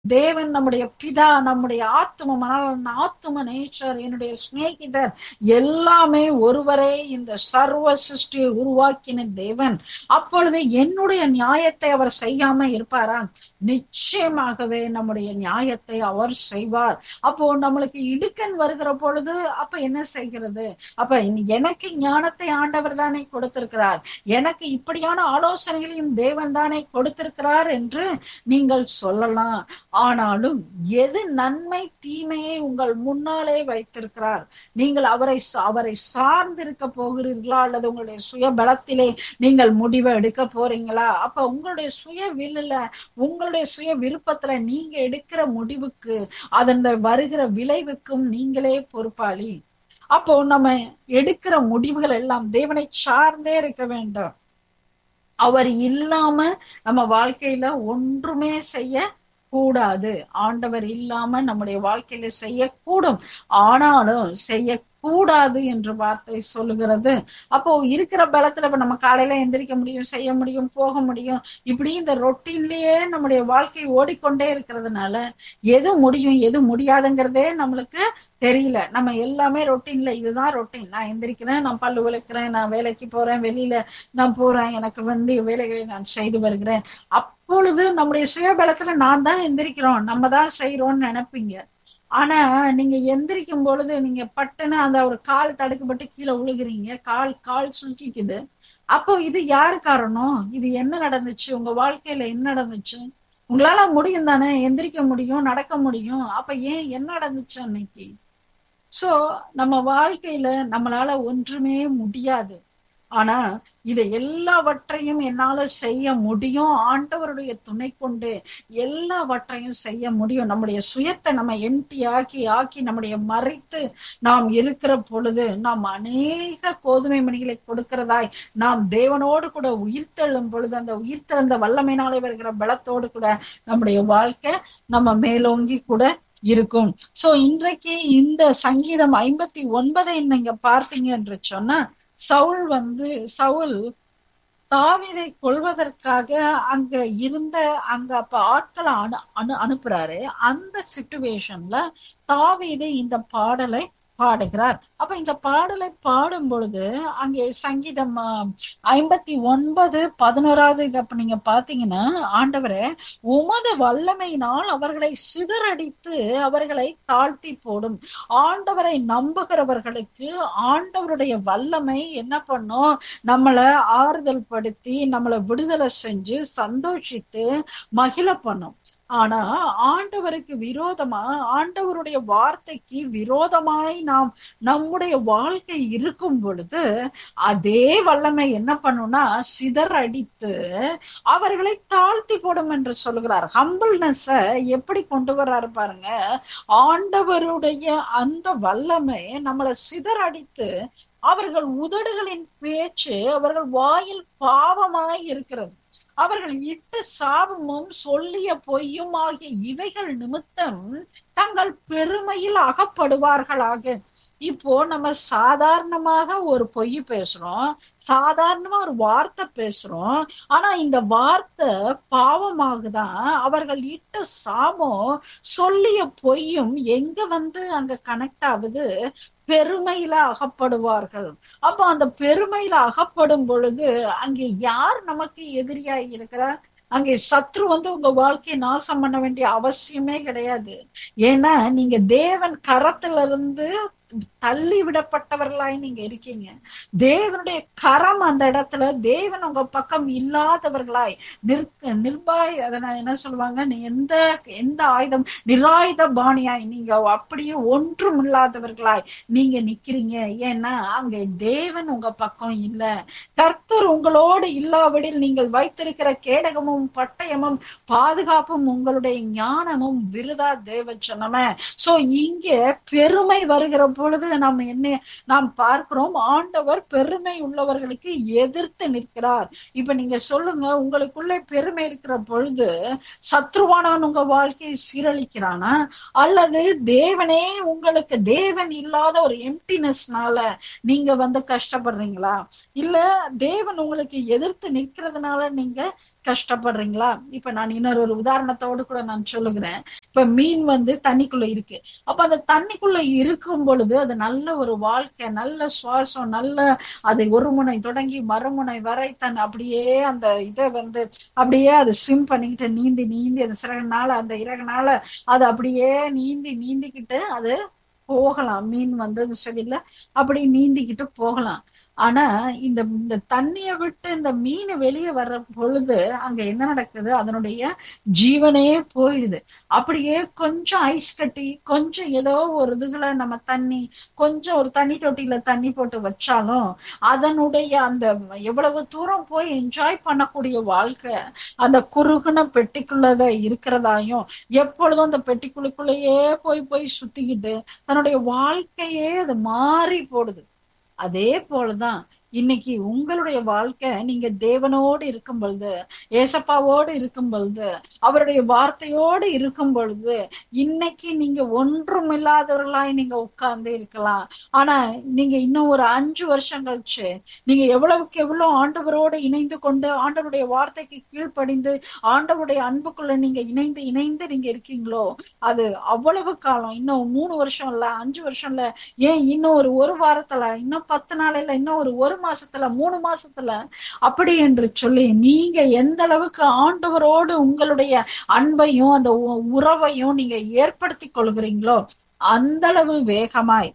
தேவன் நம்முடைய பிதா நம்முடைய ஆத்தும மணாளன் ஆத்தும நேச்சர் என்னுடைய சிநேகிதர் எல்லாமே ஒருவரே இந்த சர்வ சிருஷ்டியை உருவாக்கின தேவன் அப்பொழுது என்னுடைய நியாயத்தை அவர் செய்யாம இருப்பாரா நிச்சயமாகவே நம்முடைய நியாயத்தை அவர் செய்வார் அப்போ நம்மளுக்கு இடுக்கன் வருகிற பொழுது அப்ப என்ன செய்கிறது அப்ப எனக்கு ஞானத்தை ஆண்டவர் தானே கொடுத்திருக்கிறார் எனக்கு இப்படியான ஆலோசனைகளையும் தேவன் தானே கொடுத்திருக்கிறார் என்று நீங்கள் சொல்லலாம் ஆனாலும் எது நன்மை தீமையை உங்கள் முன்னாலே வைத்திருக்கிறார் நீங்கள் அவரை அவரை சார்ந்திருக்க போகிறீர்களா அல்லது உங்களுடைய சுய பலத்திலே நீங்கள் முடிவை எடுக்க போறீங்களா அப்ப உங்களுடைய சுய வில்லுல உங்களுடைய சுய விருப்பத்துல நீங்க எடுக்கிற முடிவுக்கு அதன் வருகிற விளைவுக்கும் நீங்களே பொறுப்பாளி அப்போ நம்ம எடுக்கிற முடிவுகள் எல்லாம் தேவனை சார்ந்தே இருக்க வேண்டும் அவர் இல்லாம நம்ம வாழ்க்கையில ஒன்றுமே செய்ய கூடாது ஆண்டவர் இல்லாம நம்முடைய வாழ்க்கையில செய்யக்கூடும் ஆனாலும் செய்ய கூடாது என்று வார்த்தை சொல்லுகிறது அப்போ இருக்கிற பலத்துல இப்ப நம்ம காலையில எந்திரிக்க முடியும் செய்ய முடியும் போக முடியும் இப்படி இந்த ரொட்டீன்லயே நம்முடைய வாழ்க்கை ஓடிக்கொண்டே இருக்கிறதுனால எது முடியும் எது முடியாதுங்கிறதே நம்மளுக்கு தெரியல நம்ம எல்லாமே ரொட்டீன்ல இதுதான் ரொட்டீன் நான் எந்திரிக்கிறேன் நான் பல்லு விளக்குறேன் நான் வேலைக்கு போறேன் வெளியில நான் போறேன் எனக்கு வேண்டிய வேலைகளை நான் செய்து வருகிறேன் அப்பொழுது நம்முடைய சுயபலத்துல நான் தான் எந்திரிக்கிறோம் நம்ம தான் செய்யறோம்னு நினைப்பீங்க ஆனா நீங்க எந்திரிக்கும் பொழுது நீங்க பட்டுன்னு அந்த ஒரு கால் தடுக்கப்பட்டு கீழே விழுகிறீங்க கால் கால் சுருக்கிக்குது அப்போ இது யாரு காரணம் இது என்ன நடந்துச்சு உங்க வாழ்க்கையில என்ன நடந்துச்சு உங்களால முடியும் தானே எந்திரிக்க முடியும் நடக்க முடியும் அப்ப ஏன் என்ன நடந்துச்சு அன்னைக்கு சோ நம்ம வாழ்க்கையில நம்மளால ஒன்றுமே முடியாது ஆனா இதை எல்லாவற்றையும் என்னால செய்ய முடியும் ஆண்டவருடைய துணை கொண்டு எல்லாவற்றையும் செய்ய முடியும் நம்முடைய சுயத்தை நம்ம எம்டி ஆக்கி ஆக்கி நம்முடைய மறைத்து நாம் இருக்கிற பொழுது நாம் அநேக கோதுமை மணிகளை கொடுக்கிறதாய் நாம் தேவனோடு கூட உயிர்த்தெழும் பொழுது அந்த உயிர்த்தெழுந்த வல்லமையினாலே வருகிற பலத்தோடு கூட நம்முடைய வாழ்க்கை நம்ம மேலோங்கி கூட இருக்கும் சோ இன்றைக்கு இந்த சங்கீதம் ஐம்பத்தி ஒன்பதை நீங்க பார்த்தீங்க என்று சொன்னா சவுல் வந்து சவுல் தாவிதை கொள்வதற்காக அங்க இருந்த அங்க அப்ப ஆட்களை அனு அனு அனுப்புறாரு அந்த சிச்சுவேஷன்ல தாவீதை இந்த பாடலை பாடுகிறார் அப்ப இந்த பாடலை பாடும் பொழுது அங்கே சங்கீதம் ஐம்பத்தி ஒன்பது பதினோராவது இது அப்ப நீங்க பாத்தீங்கன்னா ஆண்டவரை உமது வல்லமையினால் அவர்களை சிதறடித்து அவர்களை தாழ்த்தி போடும் ஆண்டவரை நம்புகிறவர்களுக்கு ஆண்டவருடைய வல்லமை என்ன பண்ணும் நம்மளை ஆறுதல் படுத்தி நம்மளை விடுதலை செஞ்சு சந்தோஷித்து மகிழ பண்ணும் ஆனா ஆண்டவருக்கு விரோதமா ஆண்டவருடைய வார்த்தைக்கு விரோதமாய் நாம் நம்முடைய வாழ்க்கை இருக்கும் பொழுது அதே வல்லமை என்ன பண்ணும்னா சிதற அடித்து அவர்களை தாழ்த்தி போடும் என்று சொல்லுகிறார் ஹம்பிள்னஸ் எப்படி கொண்டு வர்றாரு பாருங்க ஆண்டவருடைய அந்த வல்லமை நம்மளை சிதறடித்து அவர்கள் உதடுகளின் பேச்சு அவர்கள் வாயில் பாவமாய் இருக்கிறது அவர்கள் இட்ட சாபமும் சொல்லிய பொய்யும் ஆகிய இவைகள் நிமித்தம் தங்கள் பெருமையில் அகப்படுவார்களாக இப்போ நம்ம சாதாரணமாக ஒரு பொய் பேசுறோம் சாதாரணமா ஒரு வார்த்தை பேசுறோம் ஆனா இந்த வார்த்தை பாவமாகுதான் அவர்கள் இட்ட சாபம் சொல்லிய பொய்யும் எங்க வந்து அங்க கனெக்ட் ஆகுது பெருமையில அகப்படுவார்கள் அப்ப அந்த பெருமையில அகப்படும் பொழுது அங்கே யார் நமக்கு எதிரியா இருக்கிறார் அங்கே சத்ரு வந்து உங்க வாழ்க்கையை நாசம் பண்ண வேண்டிய அவசியமே கிடையாது ஏன்னா நீங்க தேவன் கரத்துல இருந்து தள்ளி விடப்பட்டவர்களாய் நீங்க இருக்கீங்க தேவனுடைய கரம் அந்த இடத்துல தேவன் உங்க பக்கம் இல்லாதவர்களாய் நிற்க நிர்பாய் அதனால என்ன சொல்லுவாங்க நீ எந்த எந்த ஆயுதம் நிராயுத பாணியாய் நீங்க அப்படியே ஒன்றும் இல்லாதவர்களாய் நீங்க நிக்கிறீங்க ஏன்னா அங்க தேவன் உங்க பக்கம் இல்ல கர்த்தர் உங்களோடு இல்லாவிடில் நீங்கள் வைத்திருக்கிற கேடகமும் பட்டயமும் பாதுகாப்பும் உங்களுடைய ஞானமும் விருதா தேவ சொன்னம சோ இங்க பெருமை வருகிற பொழுது நாம் என்ன நாம் பார்க்கிறோம் ஆண்டவர் பெருமை உள்ளவர்களுக்கு எதிர்த்து நிற்கிறார் இப்ப நீங்க சொல்லுங்க உங்களுக்குள்ளே பெருமை இருக்கிற பொழுது சத்ருவானவன் உங்க வாழ்க்கையை சீரழிக்கிறானா அல்லது தேவனே உங்களுக்கு தேவன் இல்லாத ஒரு எம்டினஸ்னால நீங்க வந்து கஷ்டப்படுறீங்களா இல்ல தேவன் உங்களுக்கு எதிர்த்து நிற்கிறதுனால நீங்க கஷ்டப்படுறீங்களா இப்ப நான் இன்னொரு ஒரு உதாரணத்தோடு கூட நான் சொல்லுகிறேன் இப்ப மீன் வந்து தண்ணிக்குள்ள இருக்கு அப்ப அந்த தண்ணிக்குள்ள இருக்கும் பொழுது அது நல்ல ஒரு வாழ்க்கை நல்ல சுவாசம் நல்ல அது ஒரு முனை தொடங்கி மறுமுனை வரை தன் அப்படியே அந்த இதை வந்து அப்படியே அது ஸ்விம் பண்ணிக்கிட்டு நீந்தி நீந்தி அந்த சிறகுனால அந்த இறகுனால அது அப்படியே நீந்தி நீந்திக்கிட்டு அது போகலாம் மீன் வந்து சரியில்லை அப்படி நீந்திக்கிட்டு போகலாம் ஆனா இந்த இந்த தண்ணிய விட்டு இந்த மீன் வெளியே வர்ற பொழுது அங்க என்ன நடக்குது அதனுடைய ஜீவனே போயிடுது அப்படியே கொஞ்சம் ஐஸ் கட்டி கொஞ்சம் ஏதோ ஒரு இதுகளை நம்ம தண்ணி கொஞ்சம் ஒரு தண்ணி தொட்டியில தண்ணி போட்டு வச்சாலும் அதனுடைய அந்த எவ்வளவு தூரம் போய் என்ஜாய் பண்ணக்கூடிய வாழ்க்கை அந்த குறுகுன பெட்டிக்குள்ளத இருக்கிறதாயும் எப்பொழுதும் அந்த பெட்டிக்குள்ளுக்குள்ளேயே போய் போய் சுத்திக்கிட்டு தன்னுடைய வாழ்க்கையே அது மாறி போடுது அதே போலதான் இன்னைக்கு உங்களுடைய வாழ்க்கை நீங்க தேவனோடு இருக்கும் பொழுது ஏசப்பாவோடு இருக்கும் பொழுது அவருடைய வார்த்தையோடு இருக்கும் பொழுது இன்னைக்கு நீங்க ஒன்றும் இல்லாதவர்களாய் நீங்க உட்கார்ந்து இருக்கலாம் ஆனா நீங்க இன்னும் ஒரு அஞ்சு வருஷம் கழிச்சு நீங்க எவ்வளவுக்கு எவ்வளவு ஆண்டவரோடு இணைந்து கொண்டு ஆண்டவருடைய வார்த்தைக்கு கீழ்ப்படிந்து ஆண்டவருடைய அன்புக்குள்ள நீங்க இணைந்து இணைந்து நீங்க இருக்கீங்களோ அது அவ்வளவு காலம் இன்னும் மூணு வருஷம் இல்ல அஞ்சு வருஷம் இல்ல ஏன் இன்னும் ஒரு ஒரு வாரத்துல இன்னும் பத்து நாளையில இன்னும் ஒரு ஒரு மாசத்துல மூணு மாசத்துல அப்படி என்று சொல்லி நீங்க எந்த அளவுக்கு ஆண்டவரோடு உங்களுடைய அன்பையும் அந்த உறவையும் நீங்க ஏற்படுத்தி கொள்கிறீங்களோ அந்த அளவு வேகமாய்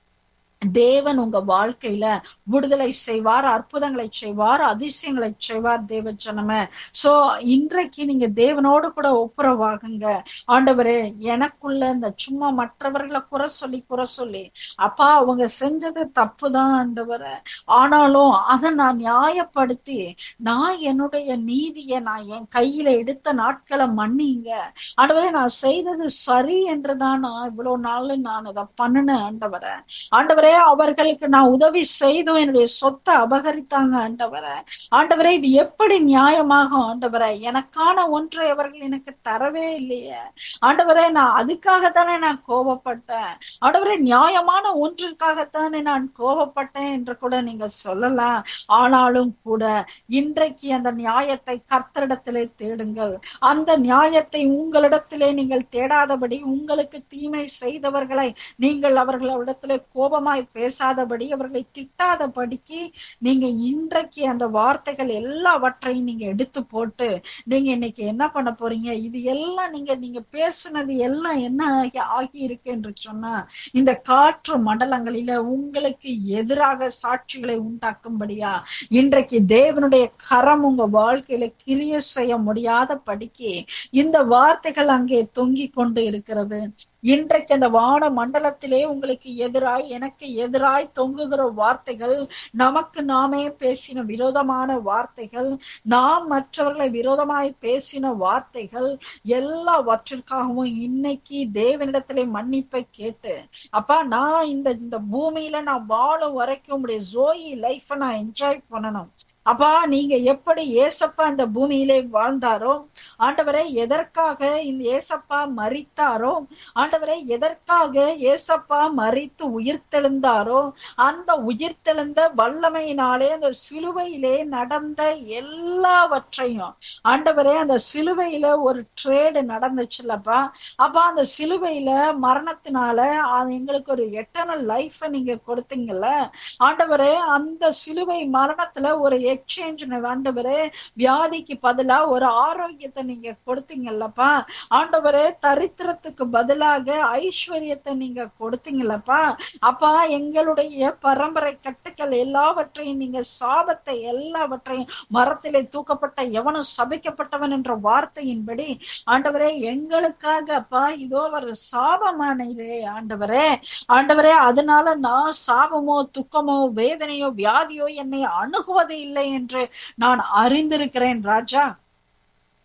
தேவன் உங்க வாழ்க்கையில விடுதலை செய்வார் அற்புதங்களை செய்வார் அதிசயங்களை செய்வார் தேவ ஜனமே சோ இன்றைக்கு நீங்க தேவனோடு கூட ஒப்புரவாகுங்க ஆண்டவரே எனக்குள்ள இந்த சும்மா மற்றவர்களை குறை சொல்லி குறை சொல்லி அப்பா அவங்க செஞ்சது தப்புதான் ஆண்டவரை ஆனாலும் அதை நான் நியாயப்படுத்தி நான் என்னுடைய நீதியை நான் என் கையில எடுத்த நாட்களை மன்னிங்க ஆண்டவரே நான் செய்தது சரி என்றுதான் நான் இவ்வளவு நாள் நான் அதை பண்ணினேன் ஆண்டவரை ஆண்டவரே அவர்களுக்கு நான் உதவி செய்தும் என்னுடைய சொத்தை அபகரித்தாங்க ஆண்டவரை ஆண்டவரே இது எப்படி நியாயமாகும் ஆண்டவரை எனக்கான ஒன்றை அவர்கள் எனக்கு தரவே இல்லையே ஆண்டவரே நான் அதுக்காகத்தானே நான் கோபப்பட்டேன் ஆண்டவரே நியாயமான ஒன்றுக்காகத்தானே நான் கோபப்பட்டேன் என்று கூட நீங்க சொல்லலாம் ஆனாலும் கூட இன்றைக்கு அந்த நியாயத்தை கர்த்தரிடத்திலே தேடுங்கள் அந்த நியாயத்தை உங்களிடத்திலே நீங்கள் தேடாதபடி உங்களுக்கு தீமை செய்தவர்களை நீங்கள் அவர்களிடத்திலே கோபமாய் பேசாதபடி அவர்களை திட்டாதபடிக்கு நீங்க இன்றைக்கு அந்த வார்த்தைகள் எல்லாவற்றையும் நீங்க எடுத்து போட்டு நீங்க இன்னைக்கு என்ன பண்ண போறீங்க இது எல்லாம் நீங்க நீங்க பேசுனது எல்லாம் என்ன ஆகி ஆகி இருக்கு என்று சொன்னா இந்த காற்று மண்டலங்களில உங்களுக்கு எதிராக சாட்சிகளை உண்டாக்கும்படியா இன்றைக்கு தேவனுடைய கரம் உங்க வாழ்க்கையில கிரிய செய்ய முடியாத படிக்கு இந்த வார்த்தைகள் அங்கே தொங்கிக் கொண்டு இருக்கிறது இன்றைக்கு அந்த வான மண்டலத்திலே உங்களுக்கு எதிராய் எனக்கு எதிராய் தொங்குகிற வார்த்தைகள் நமக்கு நாமே பேசின விரோதமான வார்த்தைகள் நாம் மற்றவர்களை விரோதமாய் பேசின வார்த்தைகள் எல்லாவற்றிற்காகவும் இன்னைக்கு தேவனிடத்திலே மன்னிப்பை கேட்டு அப்பா நான் இந்த இந்த பூமியில நான் வாழும் வரைக்கும் உடைய ஜோயி லைஃப நான் என்ஜாய் பண்ணணும் அப்பா நீங்க எப்படி ஏசப்பா இந்த பூமியிலே வாழ்ந்தாரோ ஆண்டவரை எதற்காக இந்த ஏசப்பா மறித்தாரோ ஆண்டவரை எதற்காக ஏசப்பா மறித்து உயிர்த்தெழுந்தாரோ அந்த உயிர்த்தெழுந்த வல்லமையினாலே அந்த சிலுவையிலே நடந்த எல்லாவற்றையும் ஆண்டவரே அந்த சிலுவையில ஒரு ட்ரேடு நடந்துச்சுல்லப்பா அப்பா அந்த சிலுவையில மரணத்தினால எங்களுக்கு ஒரு எட்டர்னல் லைஃப் நீங்க கொடுத்தீங்கல்ல ஆண்டவரே அந்த சிலுவை மரணத்துல ஒரு எக்ஸ்சேஞ்ச் ஆண்டவரே வியாதிக்கு பதிலா ஒரு ஆரோக்கியத்தை நீங்க கொடுத்தீங்கல்லப்பா ஆண்டவரே தரித்திரத்துக்கு பதிலாக ஐஸ்வர்யத்தை நீங்க கொடுத்தீங்கல்லப்பா அப்பா எங்களுடைய பரம்பரை கட்டுக்கள் எல்லாவற்றையும் நீங்க சாபத்தை எல்லாவற்றையும் மரத்திலே தூக்கப்பட்ட எவனும் சபிக்கப்பட்டவன் என்ற வார்த்தையின்படி ஆண்டவரே எங்களுக்காக அப்பா இதோ ஒரு சாபமானதே ஆண்டவரே ஆண்டவரே அதனால நான் சாபமோ துக்கமோ வேதனையோ வியாதியோ என்னை அணுகுவது இல்லை என்று நான் அறிந்திருக்கிறேன் ராஜா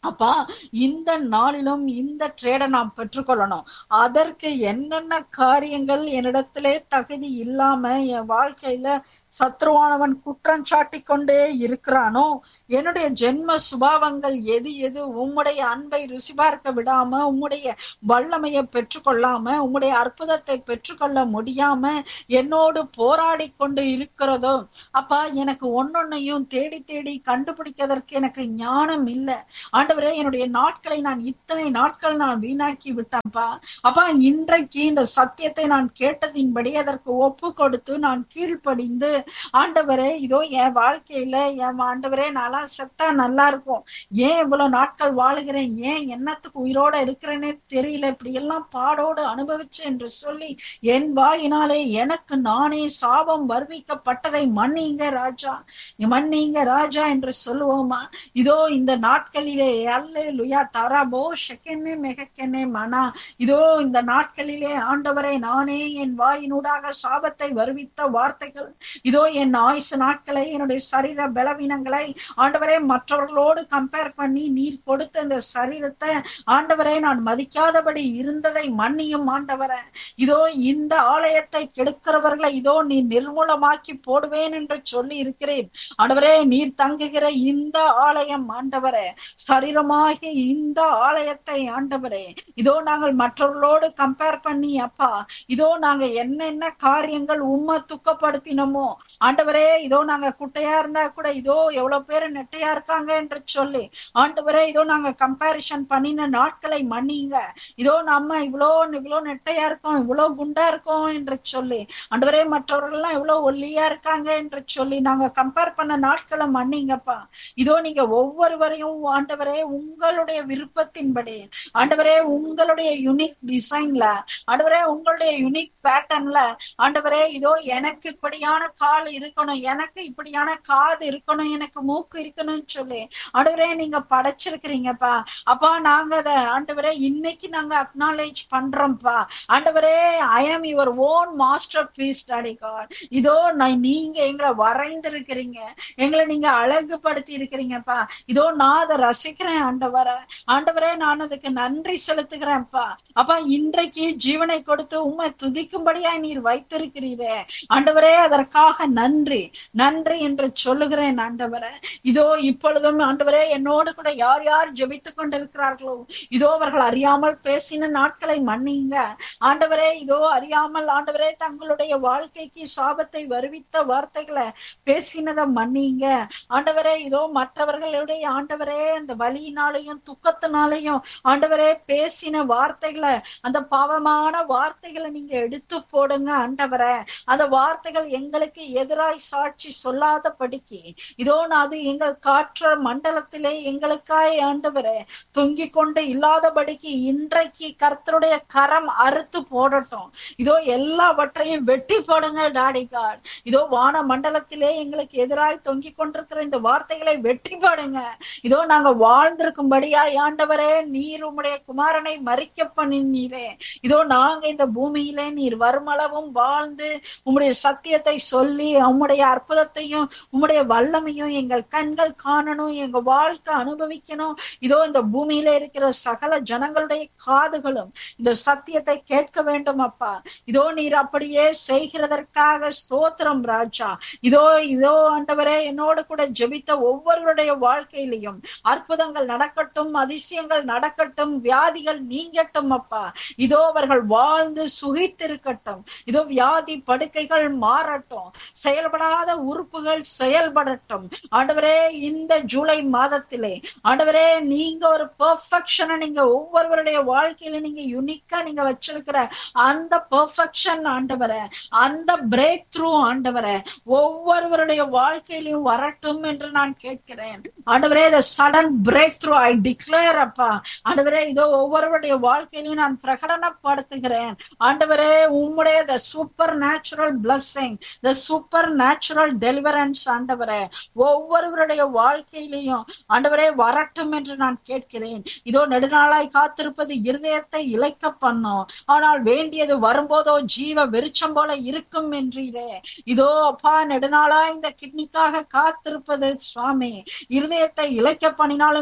அப்பா இந்த நாளிலும் இந்த ட்ரேடை நாம் பெற்றுக்கொள்ளணும் அதற்கு என்னென்ன காரியங்கள் என்னிடத்திலே தகுதி இல்லாம என் வாழ்க்கையில சத்ருவானவன் குற்றம் சாட்டி கொண்டே இருக்கிறானோ என்னுடைய ஜென்ம சுபாவங்கள் எது எது உம்முடைய அன்பை ருசி பார்க்க விடாம உம்முடைய வல்லமையை பெற்றுக்கொள்ளாம உம்முடைய அற்புதத்தை பெற்றுக்கொள்ள முடியாம என்னோடு போராடி கொண்டு இருக்கிறதோ அப்பா எனக்கு ஒன்னொன்னையும் தேடி தேடி கண்டுபிடிக்கிறதற்கு எனக்கு ஞானம் இல்லை ஆண்டவரே என்னுடைய நாட்களை நான் இத்தனை நாட்கள் நான் வீணாக்கி விட்டேன்ப்பா அப்பா இன்றைக்கு இந்த சத்தியத்தை நான் கேட்டதின்படி அதற்கு ஒப்பு கொடுத்து நான் கீழ்ப்படிந்து ஆண்டவரே இதோ என் வாழ்க்கையில என் ஆண்டவரே நல்லா செத்தா நல்லா இருக்கும் ஏன் இவ்வளவு நாட்கள் வாழுகிறேன் ஏன் என்னத்துக்கு உயிரோட இருக்கிறேனே தெரியல இப்படி எல்லாம் பாடோடு அனுபவிச்சு என்று சொல்லி என் வாயினாலே எனக்கு நானே சாபம் வருவிக்கப்பட்டதை மன்னிங்க ராஜா மன்னிங்க ராஜா என்று சொல்லுவோமா இதோ இந்த நாட்களிலே அல்லே லுயா தரபோ ஷெக்கென்னே மெகக்கென்னே மனா இதோ இந்த நாட்களிலே ஆண்டவரை நானே என் வாயினூடாக சாபத்தை வருவித்த வார்த்தைகள் இதோ என் ஆயுசு நாட்களை என்னுடைய சரீர பலவீனங்களை ஆண்டவரே மற்றவர்களோடு கம்பேர் பண்ணி நீர் கொடுத்த இந்த சரீரத்தை ஆண்டவரே நான் மதிக்காதபடி இருந்ததை மன்னியும் ஆண்டவரே இதோ இந்த ஆலயத்தை கெடுக்கிறவர்களை இதோ நீ நிர்மூலமாக்கி போடுவேன் என்று சொல்லி இருக்கிறேன் ஆண்டவரே நீர் தங்குகிற இந்த ஆலயம் ஆண்டவரே சரீரமாகிய இந்த ஆலயத்தை ஆண்டவரே இதோ நாங்கள் மற்றவர்களோடு கம்பேர் பண்ணி அப்பா இதோ நாங்க என்னென்ன காரியங்கள் உண்மை துக்கப்படுத்தினோமோ ஆண்டவரே இதோ நாங்க குட்டையா இருந்தா கூட இதோ எவ்வளவு பேரு நெட்டையா இருக்காங்க என்று சொல்லி ஆண்டவரே இதோ நாங்க கம்பேரிஷன் பண்ணின நாட்களை மன்னிங்க இதோ நம்ம இவ்வளோ இவ்வளோ நெட்டையா இருக்கோம் இவ்வளோ குண்டா இருக்கோம் என்று சொல்லி ஆண்டவரே மற்றவர்கள் எல்லாம் இவ்வளவு ஒல்லியா இருக்காங்க என்று சொல்லி நாங்க கம்பேர் பண்ண நாட்களை மன்னிங்கப்பா இதோ நீங்க ஒவ்வொருவரையும் ஆண்டவரே உங்களுடைய விருப்பத்தின்படி ஆண்டவரே உங்களுடைய யுனிக் டிசைன்ல ஆண்டவரே உங்களுடைய யுனிக் பேட்டர்ன்ல ஆண்டவரே இதோ எனக்கு இப்படியான கால் இருக்கணும் எனக்கு இப்படியான காது இருக்கணும் எனக்கு மூக்கு இருக்கணும்னு சொல்லி ஆண்டவரே நீங்க படைச்சிருக்கிறீங்கப்பா அப்பா நாங்க அத ஆண்டவரே இன்னைக்கு நாங்க அக்னாலேஜ் பண்றோம்ப்பா ஆண்டவரே I am your own master piece daddy God இதோ நான் நீங்க எங்களை வரைந்திருக்கிறீங்க எங்களை நீங்க அழகுபடுத்தி இருக்கிறீங்கப்பா இதோ நான் அதை ரசிக்கிறேன் ஆண்டவரை ஆண்டவரே நான் அதுக்கு நன்றி செலுத்துகிறேன்ப்பா அப்பா இன்றைக்கு ஜீவனை கொடுத்து உண்மை துதிக்கும்படியா நீர் வைத்திருக்கிறீரே ஆண்டவரே அதற்காக நன்றி நன்றி என்று சொல்லுகிறேன் ஆண்டவரே இதோ இப்பொழுதும் ஆண்டவரே என்னோடு கூட யார் யார் ஜெபித்துக் கொண்டிருக்கிறார்களோ இதோ அவர்கள் அறியாமல் பேசின நாட்களை மன்னிங்க ஆண்டவரே இதோ அறியாமல் ஆண்டவரே தங்களுடைய வாழ்க்கைக்கு சாபத்தை வருவித்த வார்த்தைகளை பேசினதை மன்னிங்க ஆண்டவரே இதோ மற்றவர்களுடைய ஆண்டவரே அந்த வலியினாலையும் துக்கத்தினாலையும் ஆண்டவரே பேசின வார்த்தைகளை அந்த பாவமான வார்த்தைகளை நீங்க எடுத்து போடுங்க ஆண்டவரே அந்த வார்த்தைகள் எங்களுக்கு எதிராய் சாட்சி சொல்லாதபடிக்கு இதோ நான் அது எங்கள் காற்ற மண்டலத்திலே எங்களுக்காய் ஆண்டவரே தொங்கிக் கொண்டு இல்லாதபடிக்கு இன்றைக்கு கர்த்தருடைய கரம் அறுத்து போடட்டும் இதோ எல்லாவற்றையும் வெட்டி போடுங்க டாடி காட் இதோ வான மண்டலத்திலே எங்களுக்கு எதிராய் தொங்கிக் கொண்டிருக்கிற இந்த வார்த்தைகளை வெட்டி போடுங்க இதோ நாங்க வாழ்ந்திருக்கும்படியா ஆண்டவரே நீர் உம்முடைய குமாரனை மறிக்க பண்ணினீரே இதோ நாங்க இந்த பூமியிலே நீர் வருமளவும் வாழ்ந்து உம்முடைய சத்தியத்தை சொல்லி உம்முடைய அற்புதத்தையும் உம்முடைய வல்லமையும் எங்கள் கண்கள் காணணும் எங்க வாழ்க்கை அனுபவிக்கணும் இதோ இந்த பூமியில இருக்கிற சகல ஜனங்களுடைய காதுகளும் இந்த சத்தியத்தை கேட்க வேண்டும் அப்பா இதோ நீர் அப்படியே செய்கிறதற்காக ஸ்தோத்திரம் ராஜா இதோ இதோ ஆண்டவரே என்னோடு கூட ஜெபித்த ஒவ்வொருவருடைய வாழ்க்கையிலையும் அற்புதங்கள் நடக்கட்டும் அதிசயங்கள் நடக்கட்டும் வியாதிகள் நீங்கட்டும் அப்பா இதோ அவர்கள் வாழ்ந்து சுகித்திருக்கட்டும் இதோ வியாதி படுக்கைகள் மாறட்டும் செயல்படாத உறுப்புகள் செயல்படட்டும் ஆண்டவரே இந்த ஜூலை மாதத்திலே ஆண்டவரே நீங்க ஒரு பெர்ஃபெக்ஷனை நீங்க ஒவ்வொருவருடைய வாழ்க்கையில நீங்க யுனிக்கா நீங்க வச்சிருக்கிற அந்த பெர்ஃபெக்ஷன் ஆண்டவரை அந்த பிரேக் த்ரூ ஆண்டவரை ஒவ்வொருவருடைய வாழ்க்கையிலும் வரட்டும் என்று நான் கேட்கிறேன் ஆண்டவரே இந்த sudden break through I declare அப்பா ஆண்டவரே இதோ ஒவ்வொருவருடைய வாழ்க்கையிலும் நான் பிரகடனப்படுத்துகிறேன் ஆண்டவரே உம்முடைய the supernatural blessing the supernatural deliverance ஆண்டவரே ஒவ்வொருவருடைய வாழ்க்கையிலையும் ஆண்டவரே வரட்டும் என்று நான் கேட்கிறேன் இதோ நெடுநாளாய் காத்திருப்பது இருதயத்தை இழைக்க பண்ணும் ஆனால் வேண்டியது வரும்போதோ ஜீவ வெறிச்சம் போல இருக்கும் என்றீரே இதோ அப்பா நெடுநாளா இந்த கிட்னிக்காக காத்திருப்பது சுவாமி இருதயத்தை இழைக்க பண்ணினாலும்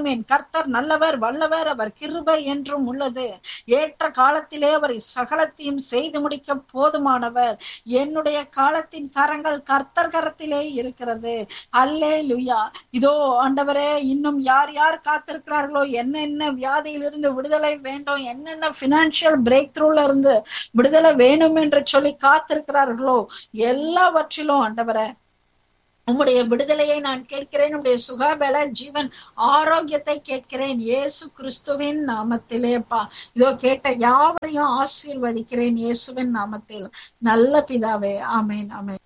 ஆமேன் கர்த்தர் நல்லவர் வல்லவர் அவர் கிருபை என்றும் உள்ளது ஏற்ற காலத்திலே அவர் சகலத்தையும் செய்து முடிக்க போதுமானவர் என்னுடைய காலத்தின் கரங்கள் கர்த்தர் கரத்திலே இருக்கிறது அல்லே லுயா இதோ ஆண்டவரே இன்னும் யார் யார் காத்திருக்கிறார்களோ என்னென்ன வியாதியிலிருந்து விடுதலை வேண்டும் என்னென்ன பினான்சியல் பிரேக் த்ரூல இருந்து விடுதலை வேணும் என்று சொல்லி காத்திருக்கிறார்களோ எல்லாவற்றிலும் ஆண்டவரே உம்முடைய விடுதலையை நான் கேட்கிறேன் உடைய சுகபல ஜீவன் ஆரோக்கியத்தை கேட்கிறேன் இயேசு கிறிஸ்துவின் நாமத்திலேப்பா இதோ கேட்ட யாவரையும் ஆசீர்வதிக்கிறேன் இயேசுவின் நாமத்தில் நல்ல பிதாவே ஆமேன் ஆமேன்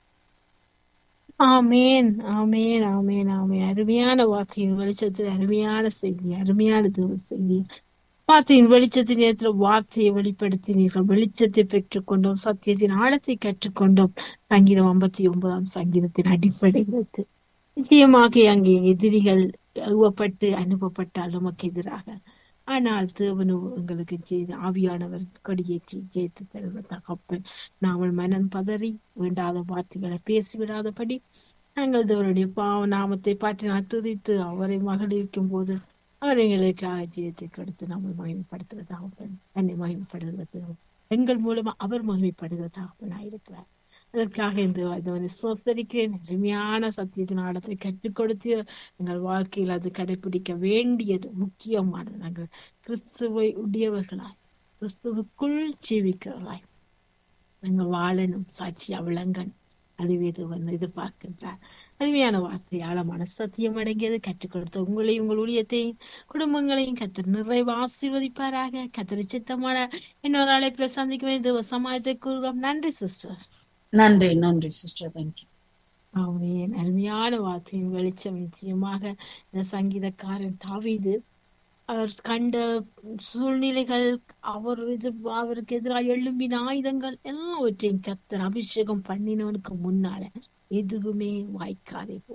ஆமேன் ஆமேன் ஆமேன் ஆமேன் அருமையான வார்த்தையின் வெளிச்சத்தில் அருமையான செய்தி அருமையான தேவ செய்தி வார்த்தையின் வெளிச்சத்தின் நேரத்துல வார்த்தையை வெளிப்படுத்தினீர்கள் வெளிச்சத்தை பெற்றுக்கொண்டோம் சத்தியத்தின் ஆழத்தை கற்றுக்கொண்டோம் சங்கீதம் ஐம்பத்தி ஒன்பதாம் சங்கீதத்தின் அடிப்படை வைத்து நிச்சயமாக அங்கே எதிரிகள் அழுவப்பட்டு அனுப்பப்பட்டால் நமக்கு எதிராக ஆனால் தேவனு எங்களுக்கு செய்த ஆவியானவர் கொடியேற்றி ஜெயித்து தருவ தகப்பன் நாமல் மனம் பதறி வேண்டாத வார்த்தைகளை பேசிவிடாதபடி நாங்கள் தேவனுடைய பாவ நாமத்தை பாட்டி நான் துதித்து அவரை மகளிர்க்கும் போது அவர் எங்களுக்காக ஜெயத்தை கொடுத்து நாமல் மகிமைப்படுத்துவதாக தன்னை மகிமைப்படுத்துவது எங்கள் மூலமா அவர் மகிமைப்படுவதாக இருக்கிறார் அதற்காக இந்த இதவனை சோத்தரிக்கிறேன் எளிமையான சத்தியத்தின் ஆடத்தை கற்றுக் கொடுத்து எங்கள் வாழ்க்கையில் அது கடைபிடிக்க வேண்டியது முக்கியமானது நாங்கள் கிறிஸ்துவை உடையவர்களாய் கிறிஸ்துவுக்குள் ஜீவிக்கிறவர்களாய் நாங்கள் வாழணும் சாட்சியா விளங்கணும் அதுவே தேவன் எதிர்பார்க்கின்றார் அருமையான வார்த்தை ஆழமான சத்தியம் அடங்கியது கற்றுக் கொடுத்த உங்களையும் உங்கள் ஊழியத்தையும் குடும்பங்களையும் கத்தர் நிறைவு ஆசீர்வதிப்பாராக கத்தரி சித்தமான இன்னொரு அழைப்புல சந்திக்க வேண்டிய சமாஜத்தை கூறுவோம் நன்றி சிஸ்டர் நன்றி நன்றி சிஸ்டர் தேங்க்யூ ஆமேன் அருமையான வார்த்தையின் வெளிச்சம் நிச்சயமாக இந்த சங்கீதக்காரன் தாவீது அவர் கண்ட சூழ்நிலைகள் அவர் எதிர் அவருக்கு எதிராக எழும்பின ஆயுதங்கள் எல்லாவற்றையும் கத்தர் அபிஷேகம் பண்ணினவனுக்கு முன்னால எதுவுமே வாய்க்காதே போ